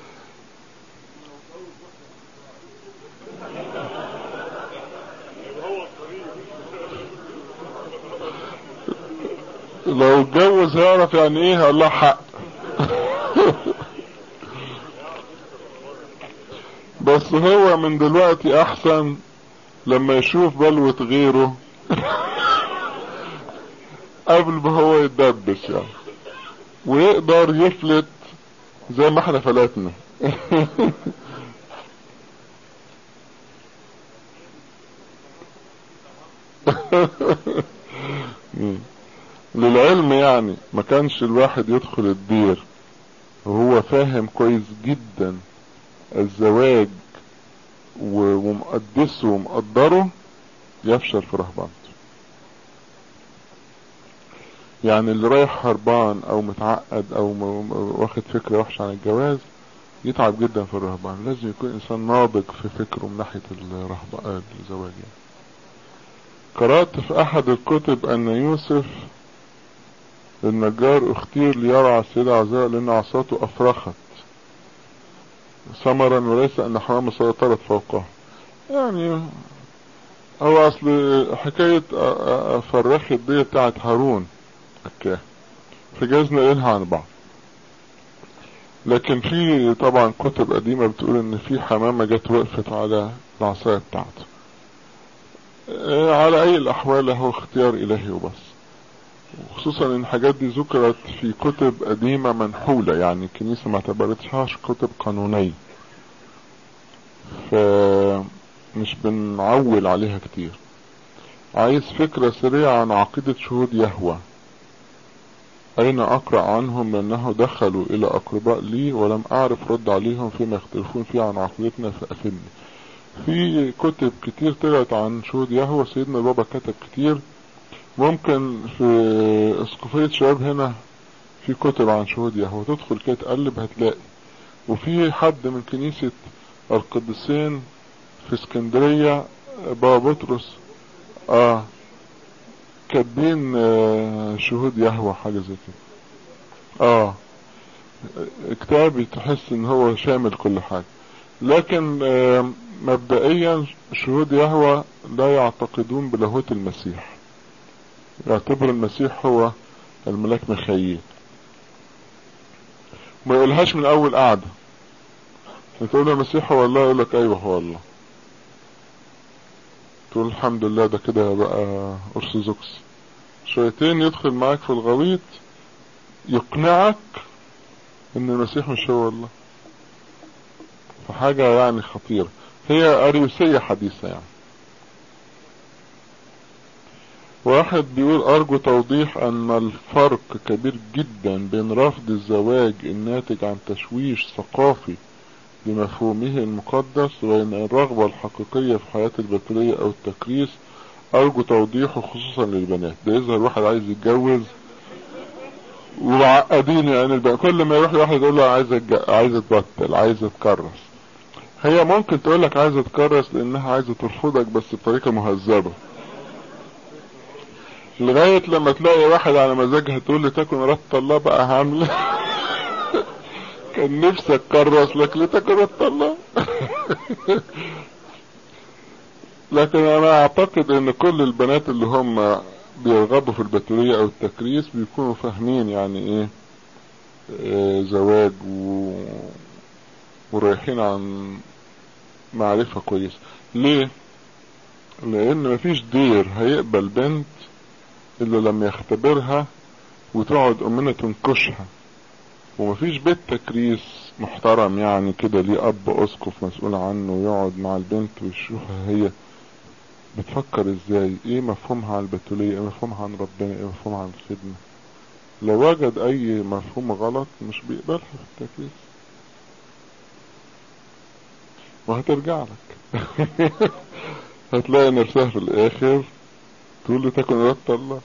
لو اتجوز هيعرف يعني ايه الله حق بس هو من دلوقتي احسن لما يشوف بلوة غيره قبل ما هو يتدبس يعني ويقدر يفلت زي ما احنا فلتنا للعلم يعني ما كانش الواحد يدخل الدير وهو فاهم كويس جدا الزواج ومقدسه ومقدره يفشل في رهبانته يعني اللي رايح هربان او متعقد او واخد فكرة وحشة عن الجواز يتعب جدا في الرهبان لازم يكون انسان ناضج في فكره من ناحية الرهبان الزواج يعني. قرأت في احد الكتب ان يوسف النجار اختير ليرعى السيدة عزاء لان عصاته افرخت ثمرا وليس ان حرام سيطرت فوقه يعني هو اصل حكاية فرخت دي بتاعت هارون اوكي فجاز نقلها عن بعض لكن في طبعا كتب قديمة بتقول ان في حمامة جت وقفت على العصاية بتاعته على اي الاحوال هو اختيار الهي وبس وخصوصا ان الحاجات دي ذكرت في كتب قديمة منحولة يعني الكنيسة ما اعتبرتهاش كتب قانونية فمش بنعول عليها كتير عايز فكرة سريعة عن عقيدة شهود يهوى أين أقرأ عنهم لأنه دخلوا إلى أقرباء لي ولم أعرف رد عليهم فيما يختلفون فيه عن عقيدتنا فأفدني في كتب كتير طلعت عن شهود يهوى سيدنا بابا كتب كتير ممكن في اسقفية شباب هنا في كتب عن شهود يهوى تدخل كده تقلب هتلاقي وفي حد من كنيسة القديسين في اسكندرية بابا بطرس اه كاتبين آه شهود يهوى حاجة زي كده اه كتاب تحس ان هو شامل كل حاجة لكن آه مبدئيا شهود يهوى لا يعتقدون بلاهوت المسيح يعتبر المسيح هو الملاك ميخائيل ما يقولهاش من اول قعدة تقول له المسيح هو الله يقول لك ايوه هو الله تقول الحمد لله ده كده بقى ارثوذكس شويتين يدخل معاك في الغويط يقنعك ان المسيح مش هو الله فحاجة يعني خطيرة هي اريوسية حديثة يعني واحد بيقول ارجو توضيح ان الفرق كبير جدا بين رفض الزواج الناتج عن تشويش ثقافي بمفهومه المقدس وبين الرغبة الحقيقية في حياة البتولية او التكريس ارجو توضيحه خصوصا للبنات ده يظهر واحد عايز يتجوز ومعقدين يعني البنات كل ما يروح لواحد يقول له عايز عايز اتبطل عايز اتكرس هي ممكن تقول لك عايزه تكرس لانها عايزه ترفضك بس بطريقه مهذبه لغاية لما تلاقي واحد على مزاجها تقول لي تكن رد الله بقى هعمل كان نفسك كرس لك لتكن رد الله لكن انا اعتقد ان كل البنات اللي هم بيرغبوا في البتولية او التكريس بيكونوا فاهمين يعني ايه آه زواج و... ورايحين عن معرفة كويسة ليه لان مفيش دير هيقبل بنت الا لما يختبرها وتقعد امنا تنكشها ومفيش بيت تكريس محترم يعني كده ليه اب اسقف مسؤول عنه ويقعد مع البنت ويشوفها هي بتفكر ازاي ايه مفهومها عن البتولية ايه مفهومها عن ربنا ايه مفهومها عن الخدمة لو وجد اي مفهوم غلط مش بيقبلها في التكريس وهترجع لك هتلاقي نفسها في الاخر تقول له تكن إرادة الله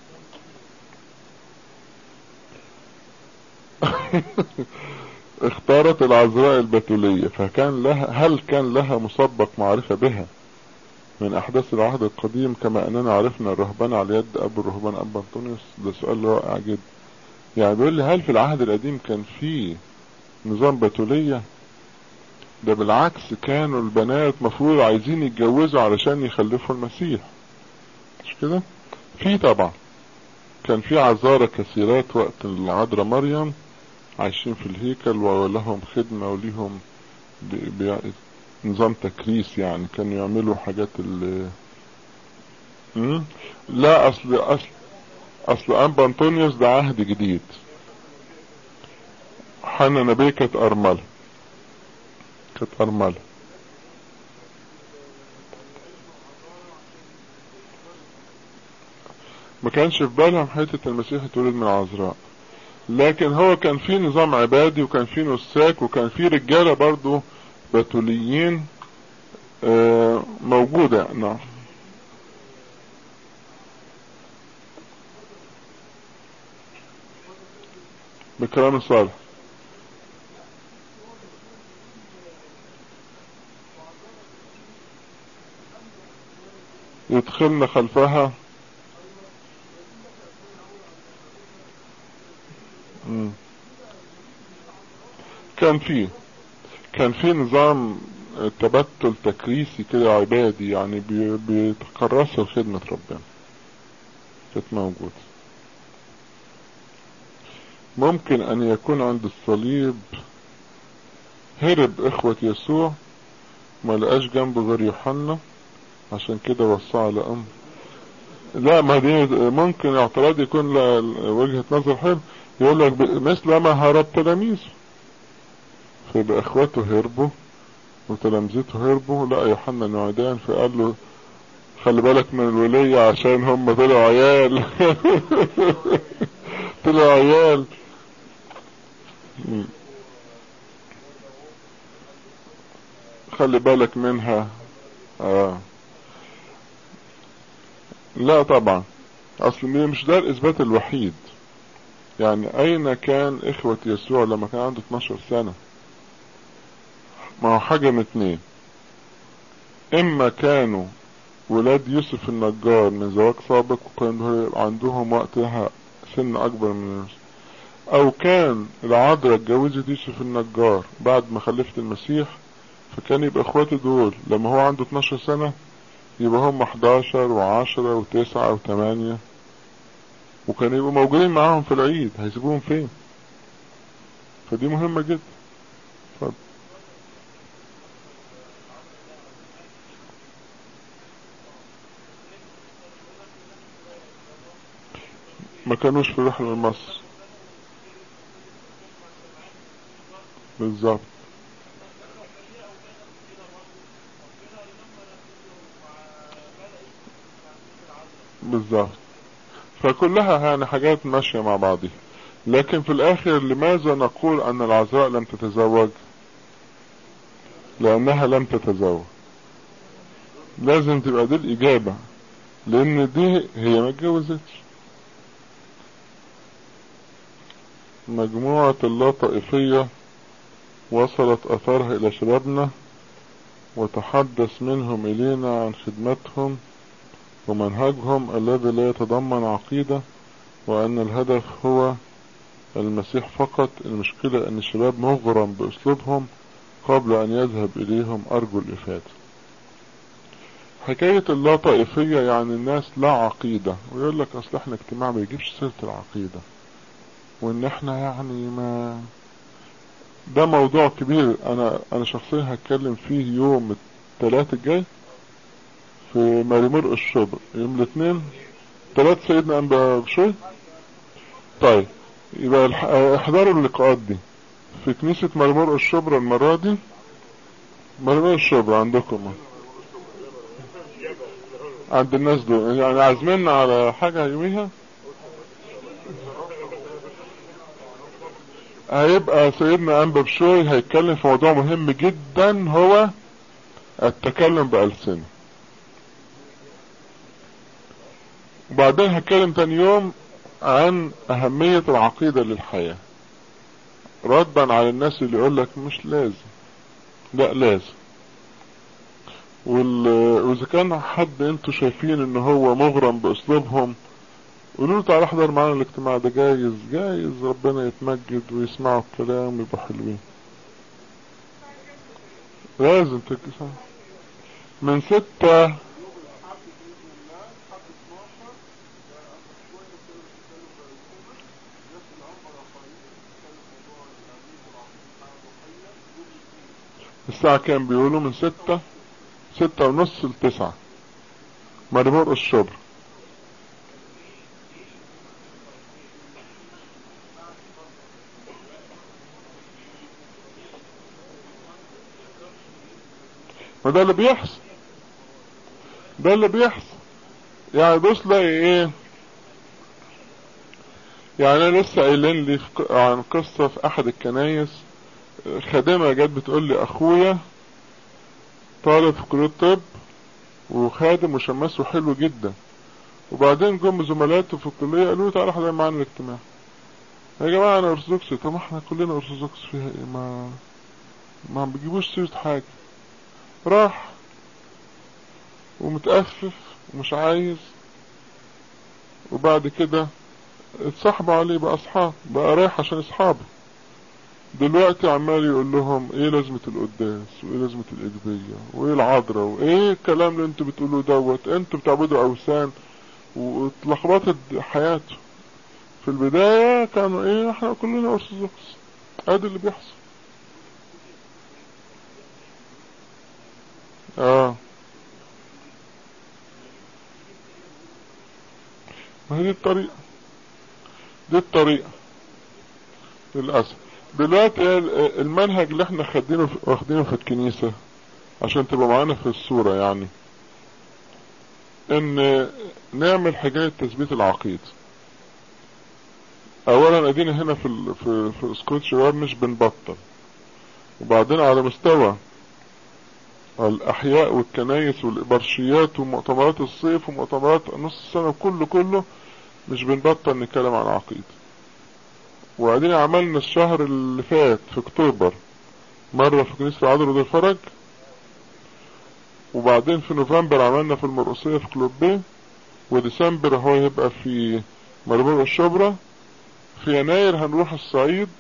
اختارت العذراء البتولية فكان لها هل كان لها مسبق معرفة بها من احداث العهد القديم كما اننا عرفنا الرهبان على يد ابو الرهبان ابا انطونيوس ده سؤال رائع جدا يعني بيقول لي هل في العهد القديم كان في نظام بتولية ده بالعكس كانوا البنات مفروض عايزين يتجوزوا علشان يخلفوا المسيح مش كده في طبعا كان في عذارى كثيرات وقت العذراء مريم عايشين في الهيكل ولهم خدمة وليهم بي بي نظام تكريس يعني كانوا يعملوا حاجات ال لا اصل اصل اصل انبا انطونيوس ده عهد جديد حنا نبي كانت ارملة كانت ارملة ما كانش في بالهم حتة المسيح اتولد من عذراء لكن هو كان في نظام عبادي وكان في نساك وكان في رجالة برضو بتوليين آه موجودة نعم بكلام صالح يدخلن خلفها مم. كان فيه كان في نظام تبتل تكريسي كده عبادي يعني بيتكرسوا لخدمة ربنا كانت موجود ممكن ان يكون عند الصليب هرب اخوة يسوع ما لقاش جنبه غير يوحنا عشان كده وصى على ام لا ما دي ممكن اعتراض يكون وجهة نظر حلو يقول لك مثل ما هرب تلاميذه فيبقى اخواته هربوا وتلامذته هربوا لا يوحنا نعدان فقال له خلي بالك من الولية عشان هم طلعوا عيال طلعوا عيال خلي بالك منها اه لا طبعا اصل مش ده الاثبات الوحيد يعني اين كان اخوة يسوع لما كان عنده 12 سنة ما هو حاجة من اتنين اما كانوا ولاد يوسف النجار من زواج سابق وكان عندهم وقتها سن اكبر من يوسف او كان العذراء اتجوزت يوسف النجار بعد ما خلفت المسيح فكان يبقى اخواته دول لما هو عنده 12 سنة يبقى هم 11 و10 و9 و8 وكانوا يبقوا موجودين معاهم في العيد هيسيبوهم فين فدي مهمة جدا اتفضل ما كانوش في رحلة لمصر بالظبط بالظبط فكلها يعني حاجات ماشية مع بعضها لكن في الاخر لماذا نقول ان العذراء لم تتزوج لانها لم تتزوج لازم تبقى دي الاجابة لان دي هي ما اتجوزتش مجموعة اللا طائفية وصلت اثارها الى شبابنا وتحدث منهم الينا عن خدمتهم ومنهجهم الذي لا يتضمن عقيدة وأن الهدف هو المسيح فقط المشكلة أن الشباب مغرم بأسلوبهم قبل أن يذهب إليهم أرجو الإفادة حكاية اللا طائفية يعني الناس لا عقيدة ويقول لك أصل احنا اجتماع ما يجيبش سيرة العقيدة وإن احنا يعني ما ده موضوع كبير أنا أنا شخصيا هتكلم فيه يوم الثلاث الجاي في مريمور الشبر يوم الاثنين ثلاث سيدنا أنبا بشوي طيب يبقى احضروا اللقاءات دي في كنيسة مريمور الشبر المرة دي مريمور الشبر عندكم عند الناس دول يعني عازمين على حاجة يوميها هيبقى سيدنا أنبا بشوي هيتكلم في موضوع مهم جدا هو التكلم بألسنه وبعدين هتكلم تاني يوم عن أهمية العقيدة للحياة ردا على الناس اللي يقول لك مش لازم لا لازم وال... واذا كان حد انتوا شايفين ان هو مغرم باسلوبهم قولوا له تعالى احضر معانا الاجتماع ده جايز جايز ربنا يتمجد ويسمعوا الكلام ويبقوا حلوين لازم تكسر من ستة الساعة كام بيقولوا من ستة ستة ونص لتسعة مرمور الشبر ما ده اللي بيحصل ده اللي بيحصل يعني بص لاقي ايه يعني انا لسه قايلين لي عن قصة في احد الكنايس خادمة جت بتقول لي اخويا طالب في كلية طب وخادم وشماسه حلو جدا وبعدين جم زملاته في الكلية قالوا له تعالى حضر معانا الاجتماع يا جماعة انا ارثوذكسي طب احنا كلنا ارثوذكس فيها ايه ما ما بيجيبوش سيرة حاجة راح ومتأفف ومش عايز وبعد كده اتصاحبوا عليه بقى اصحاب بقى رايح عشان اصحابه دلوقتي عمال يقول لهم ايه لازمة القداس وايه لازمة الإجبية وايه العذراء وايه الكلام اللي انتوا بتقولوه دوت انتوا بتعبدوا اوثان واتلخبطت حياته في البداية كانوا ايه احنا كلنا ارثوذكس ادي اللي بيحصل اه ما هي دي الطريقة دي الطريقة للأسف دلوقتي المنهج اللي احنا خدينه واخدينه في الكنيسة عشان تبقى معانا في الصورة يعني ان نعمل حاجات تثبيت العقيدة اولا ادينا هنا في في في اسكوت شباب مش بنبطل وبعدين على مستوى الاحياء والكنايس والابرشيات ومؤتمرات الصيف ومؤتمرات نص السنة كله كله مش بنبطل نتكلم عن عقيدة وبعدين عملنا الشهر اللي فات في اكتوبر مرة في كنيسة العذراء ودي الفرج وبعدين في نوفمبر عملنا في المرقصية في كلوبين وديسمبر هو هيبقى في مربوط الشبرا في يناير هنروح الصعيد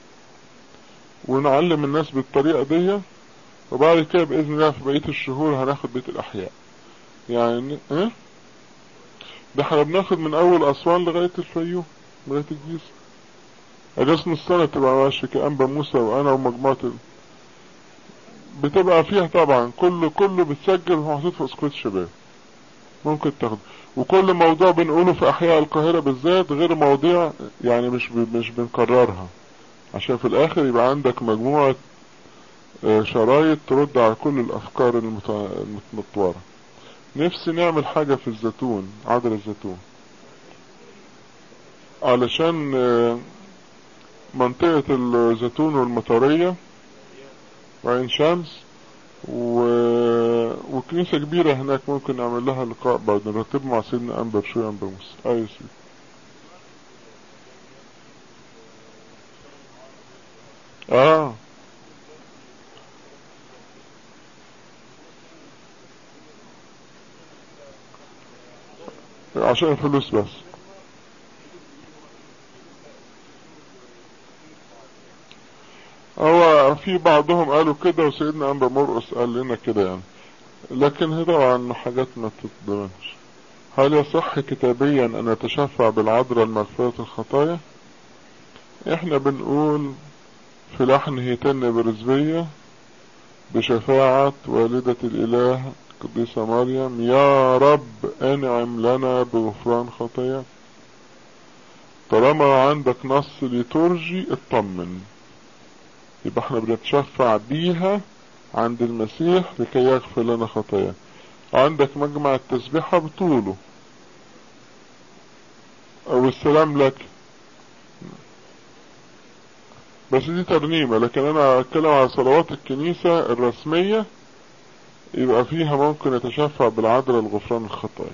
ونعلم الناس بالطريقة دي وبعد كده بإذن الله في بقية الشهور هناخد بيت الأحياء يعني ايه ده احنا بناخد من أول أسوان لغاية الفيوم لغاية الجيزة أجازة السنة تبقى ماشي كأنبا موسى وأنا ومجموعة ال... بتبقى فيها طبعا كل كله بتسجل ومحطوط في اسكوت شباب ممكن تاخد وكل موضوع بنقوله في احياء القاهرة بالذات غير مواضيع يعني مش ب... مش بنكررها عشان في الاخر يبقى عندك مجموعة شرايط ترد على كل الافكار المت... المتمطورة نفسي نعمل حاجة في الزيتون عدل الزيتون علشان منطقة الزيتون والمطرية وعين شمس و... وكنيسة كبيرة هناك ممكن نعمل لها لقاء بعد نرتب مع سيدنا أنبر شوية أنبر موسى أي سيدي آه عشان الفلوس بس هو في بعضهم قالوا كده وسيدنا أنبا مرقس قال لنا كده يعني لكن هي طبعا حاجات ما تتضمنش هل يصح كتابيا أن نتشفع بالعذراء لمغفرة الخطايا احنا بنقول في لحن هيتن برزبية بشفاعة والدة الإله قديسة مريم يا رب انعم لنا بغفران خطايا طالما عندك نص ليتورجي اطمن يبقى احنا بنتشفع بيها عند المسيح لكي يغفر لنا خطايا عندك مجمع التسبيحة بطوله او السلام لك بس دي ترنيمة لكن انا اتكلم على صلوات الكنيسة الرسمية يبقى فيها ممكن يتشفع بالعذراء لغفران الخطايا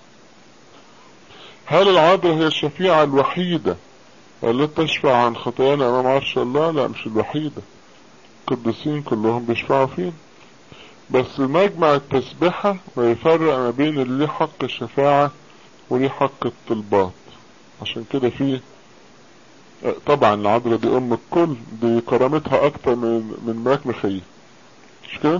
هل العذراء هي الشفيعة الوحيدة التي تشفع عن خطايانا امام عرش الله لا مش الوحيدة القديسين كلهم بيشفعوا فين بس مجمع التسبحة ويفرق ما بين اللي ليه حق الشفاعة وليه حق الطلبات عشان كده فيه طبعا العذراء دي ام الكل دي كرامتها اكتر من من ملاك مخيل مش كده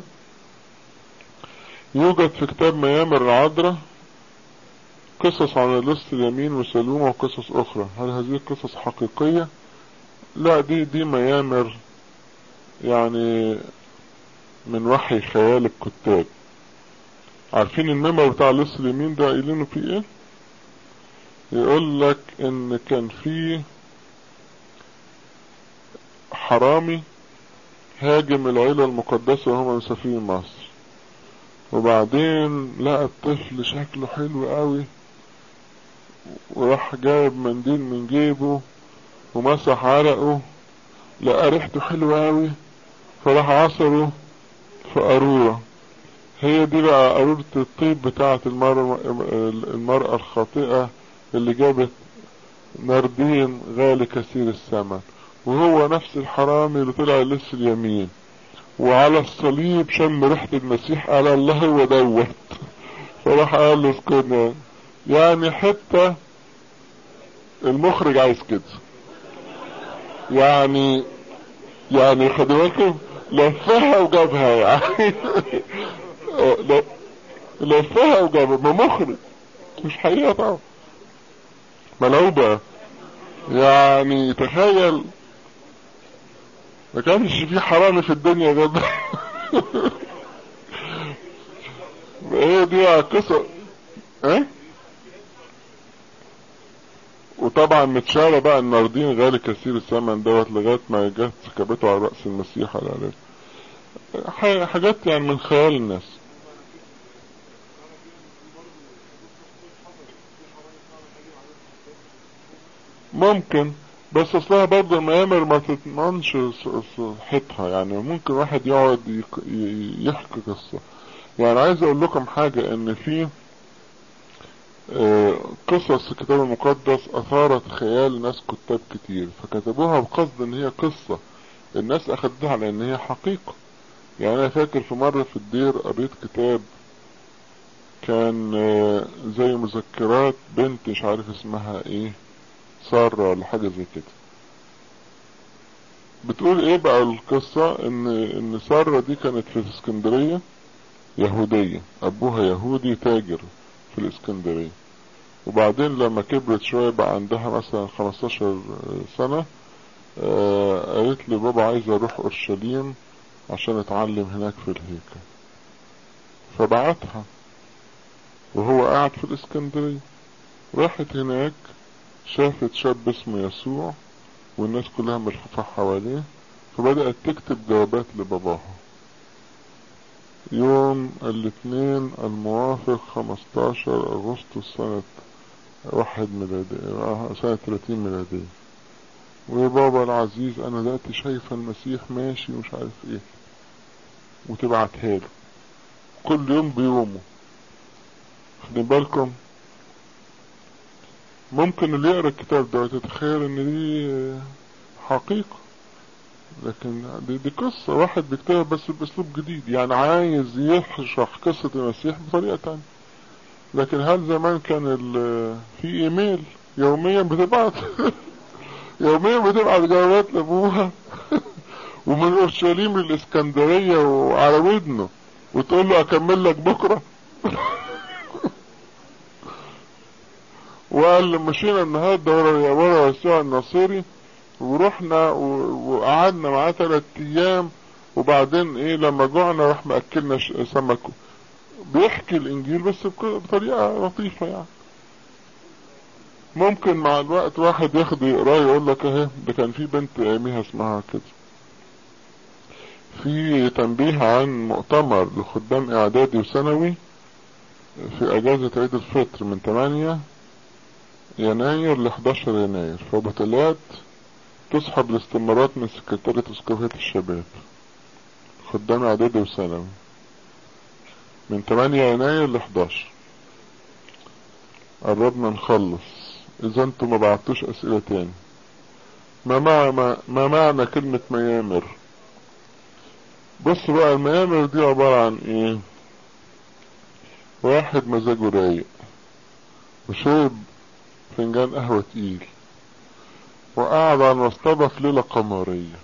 يوجد في كتاب ميامر العذراء قصص عن اللص اليمين وسلومة وقصص اخرى هل هذه القصص حقيقية لا دي دي ميامر يعني من وحي خيال الكتاب عارفين الميمور بتاع اللص اليمين ده قايلينه فيه ايه يقول لك ان كان فيه حرامي هاجم العيلة المقدسة وهم مسافرين مصر وبعدين لقى الطفل شكله حلو قوي وراح جايب منديل من جيبه ومسح عرقه لقى ريحته حلوة قوي فراح عصره في قارورة هي دي بقى قارورة الطيب بتاعة المرأة, المرأة الخاطئة اللي جابت نردين غالي كثير الثمن وهو نفس الحرامي اللي طلع لسه اليمين وعلى الصليب شم ريحة المسيح قال الله هو دوت فراح قال له اسكن يعني حتى المخرج عايز كده يعني يعني خدوا بالكم لفها وجابها يعني لفها وجابها ما مخرج مش حقيقة طبعا ملعوبة يعني تخيل ما كانش في حرامي في الدنيا جد هي دي قصة ايه وطبعا متشارة بقى الناردين غالي كثير الثمن دوت لغاية ما جت سكبته على رأس المسيح على عليه حاجات يعني من خيال الناس ممكن بس اصلها برضه الميامر ما تضمنش صحتها يعني ممكن واحد يقعد يحكي قصة يعني عايز اقول لكم حاجة ان في قصص الكتاب المقدس اثارت خيال ناس كتاب كتير فكتبوها بقصد ان هي قصة الناس اخدتها على ان هي حقيقة يعني انا فاكر في مرة في الدير قريت كتاب كان زي مذكرات بنت مش عارف اسمها ايه سارة ولا حاجة زي كده بتقول ايه بقى القصة ان ان سارة دي كانت في اسكندرية يهودية ابوها يهودي تاجر في الاسكندرية وبعدين لما كبرت شوية بقى عندها مثلا 15 سنة آه قالت لي بابا عايز اروح اورشليم عشان اتعلم هناك في الهيكل فبعتها وهو قاعد في الاسكندرية راحت هناك شافت شاب اسمه يسوع والناس كلها ملفوفة حواليه فبدأت تكتب جوابات لباباها يوم الاثنين الموافق 15 اغسطس سنة واحد ميلادي سنة 30 ميلادية وبابا العزيز انا دلوقتي شايفة المسيح ماشي ومش عارف ايه وتبعتها له كل يوم بيومه خدين بالكم ممكن اللي يقرا الكتاب ده يتخيل ان دي حقيقة لكن دي, دي قصة واحد بيكتبها بس باسلوب جديد يعني عايز يشرح قصة المسيح بطريقة تانية لكن هل زمان كان في ايميل يوميا بتبعت يوميا بتبعت جوابات لابوها ومن اورشليم للاسكندرية وعلى ودنه وتقول له اكمل لك بكرة وقال مشينا النهارده ورا ورا يسوع الناصري ورحنا وقعدنا معاه ثلاث ايام وبعدين ايه لما جوعنا راح مأكلنا سمك بيحكي الانجيل بس بطريقة لطيفة يعني ممكن مع الوقت واحد ياخد يقراه يقول لك اهي ده كان في بنت اياميها اسمها كده في تنبيه عن مؤتمر لخدام اعدادي وثانوي في اجازة عيد الفطر من 8 يناير ل 11 يناير فبطلات تسحب الاستمارات من سكرتارية اسقفية الشباب خدام اعدادي وثانوي من 8 يناير ل 11 قربنا نخلص اذا انتم ما بعتوش اسئلة تاني ما معنى ما معنى كلمة ميامر بص بقى الميامر دي عبارة عن ايه واحد مزاجه رايق وشرب فنجان قهوة تقيل وقعد على المصطبة في ليلة قمرية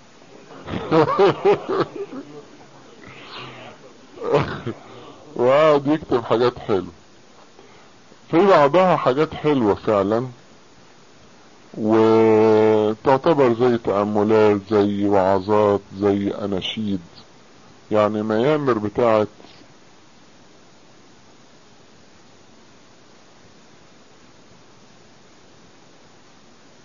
وقعد يكتب حاجات حلوة في بعضها حاجات حلوة فعلا وتعتبر زي تأملات زي وعظات زي أناشيد يعني ميامر بتاعت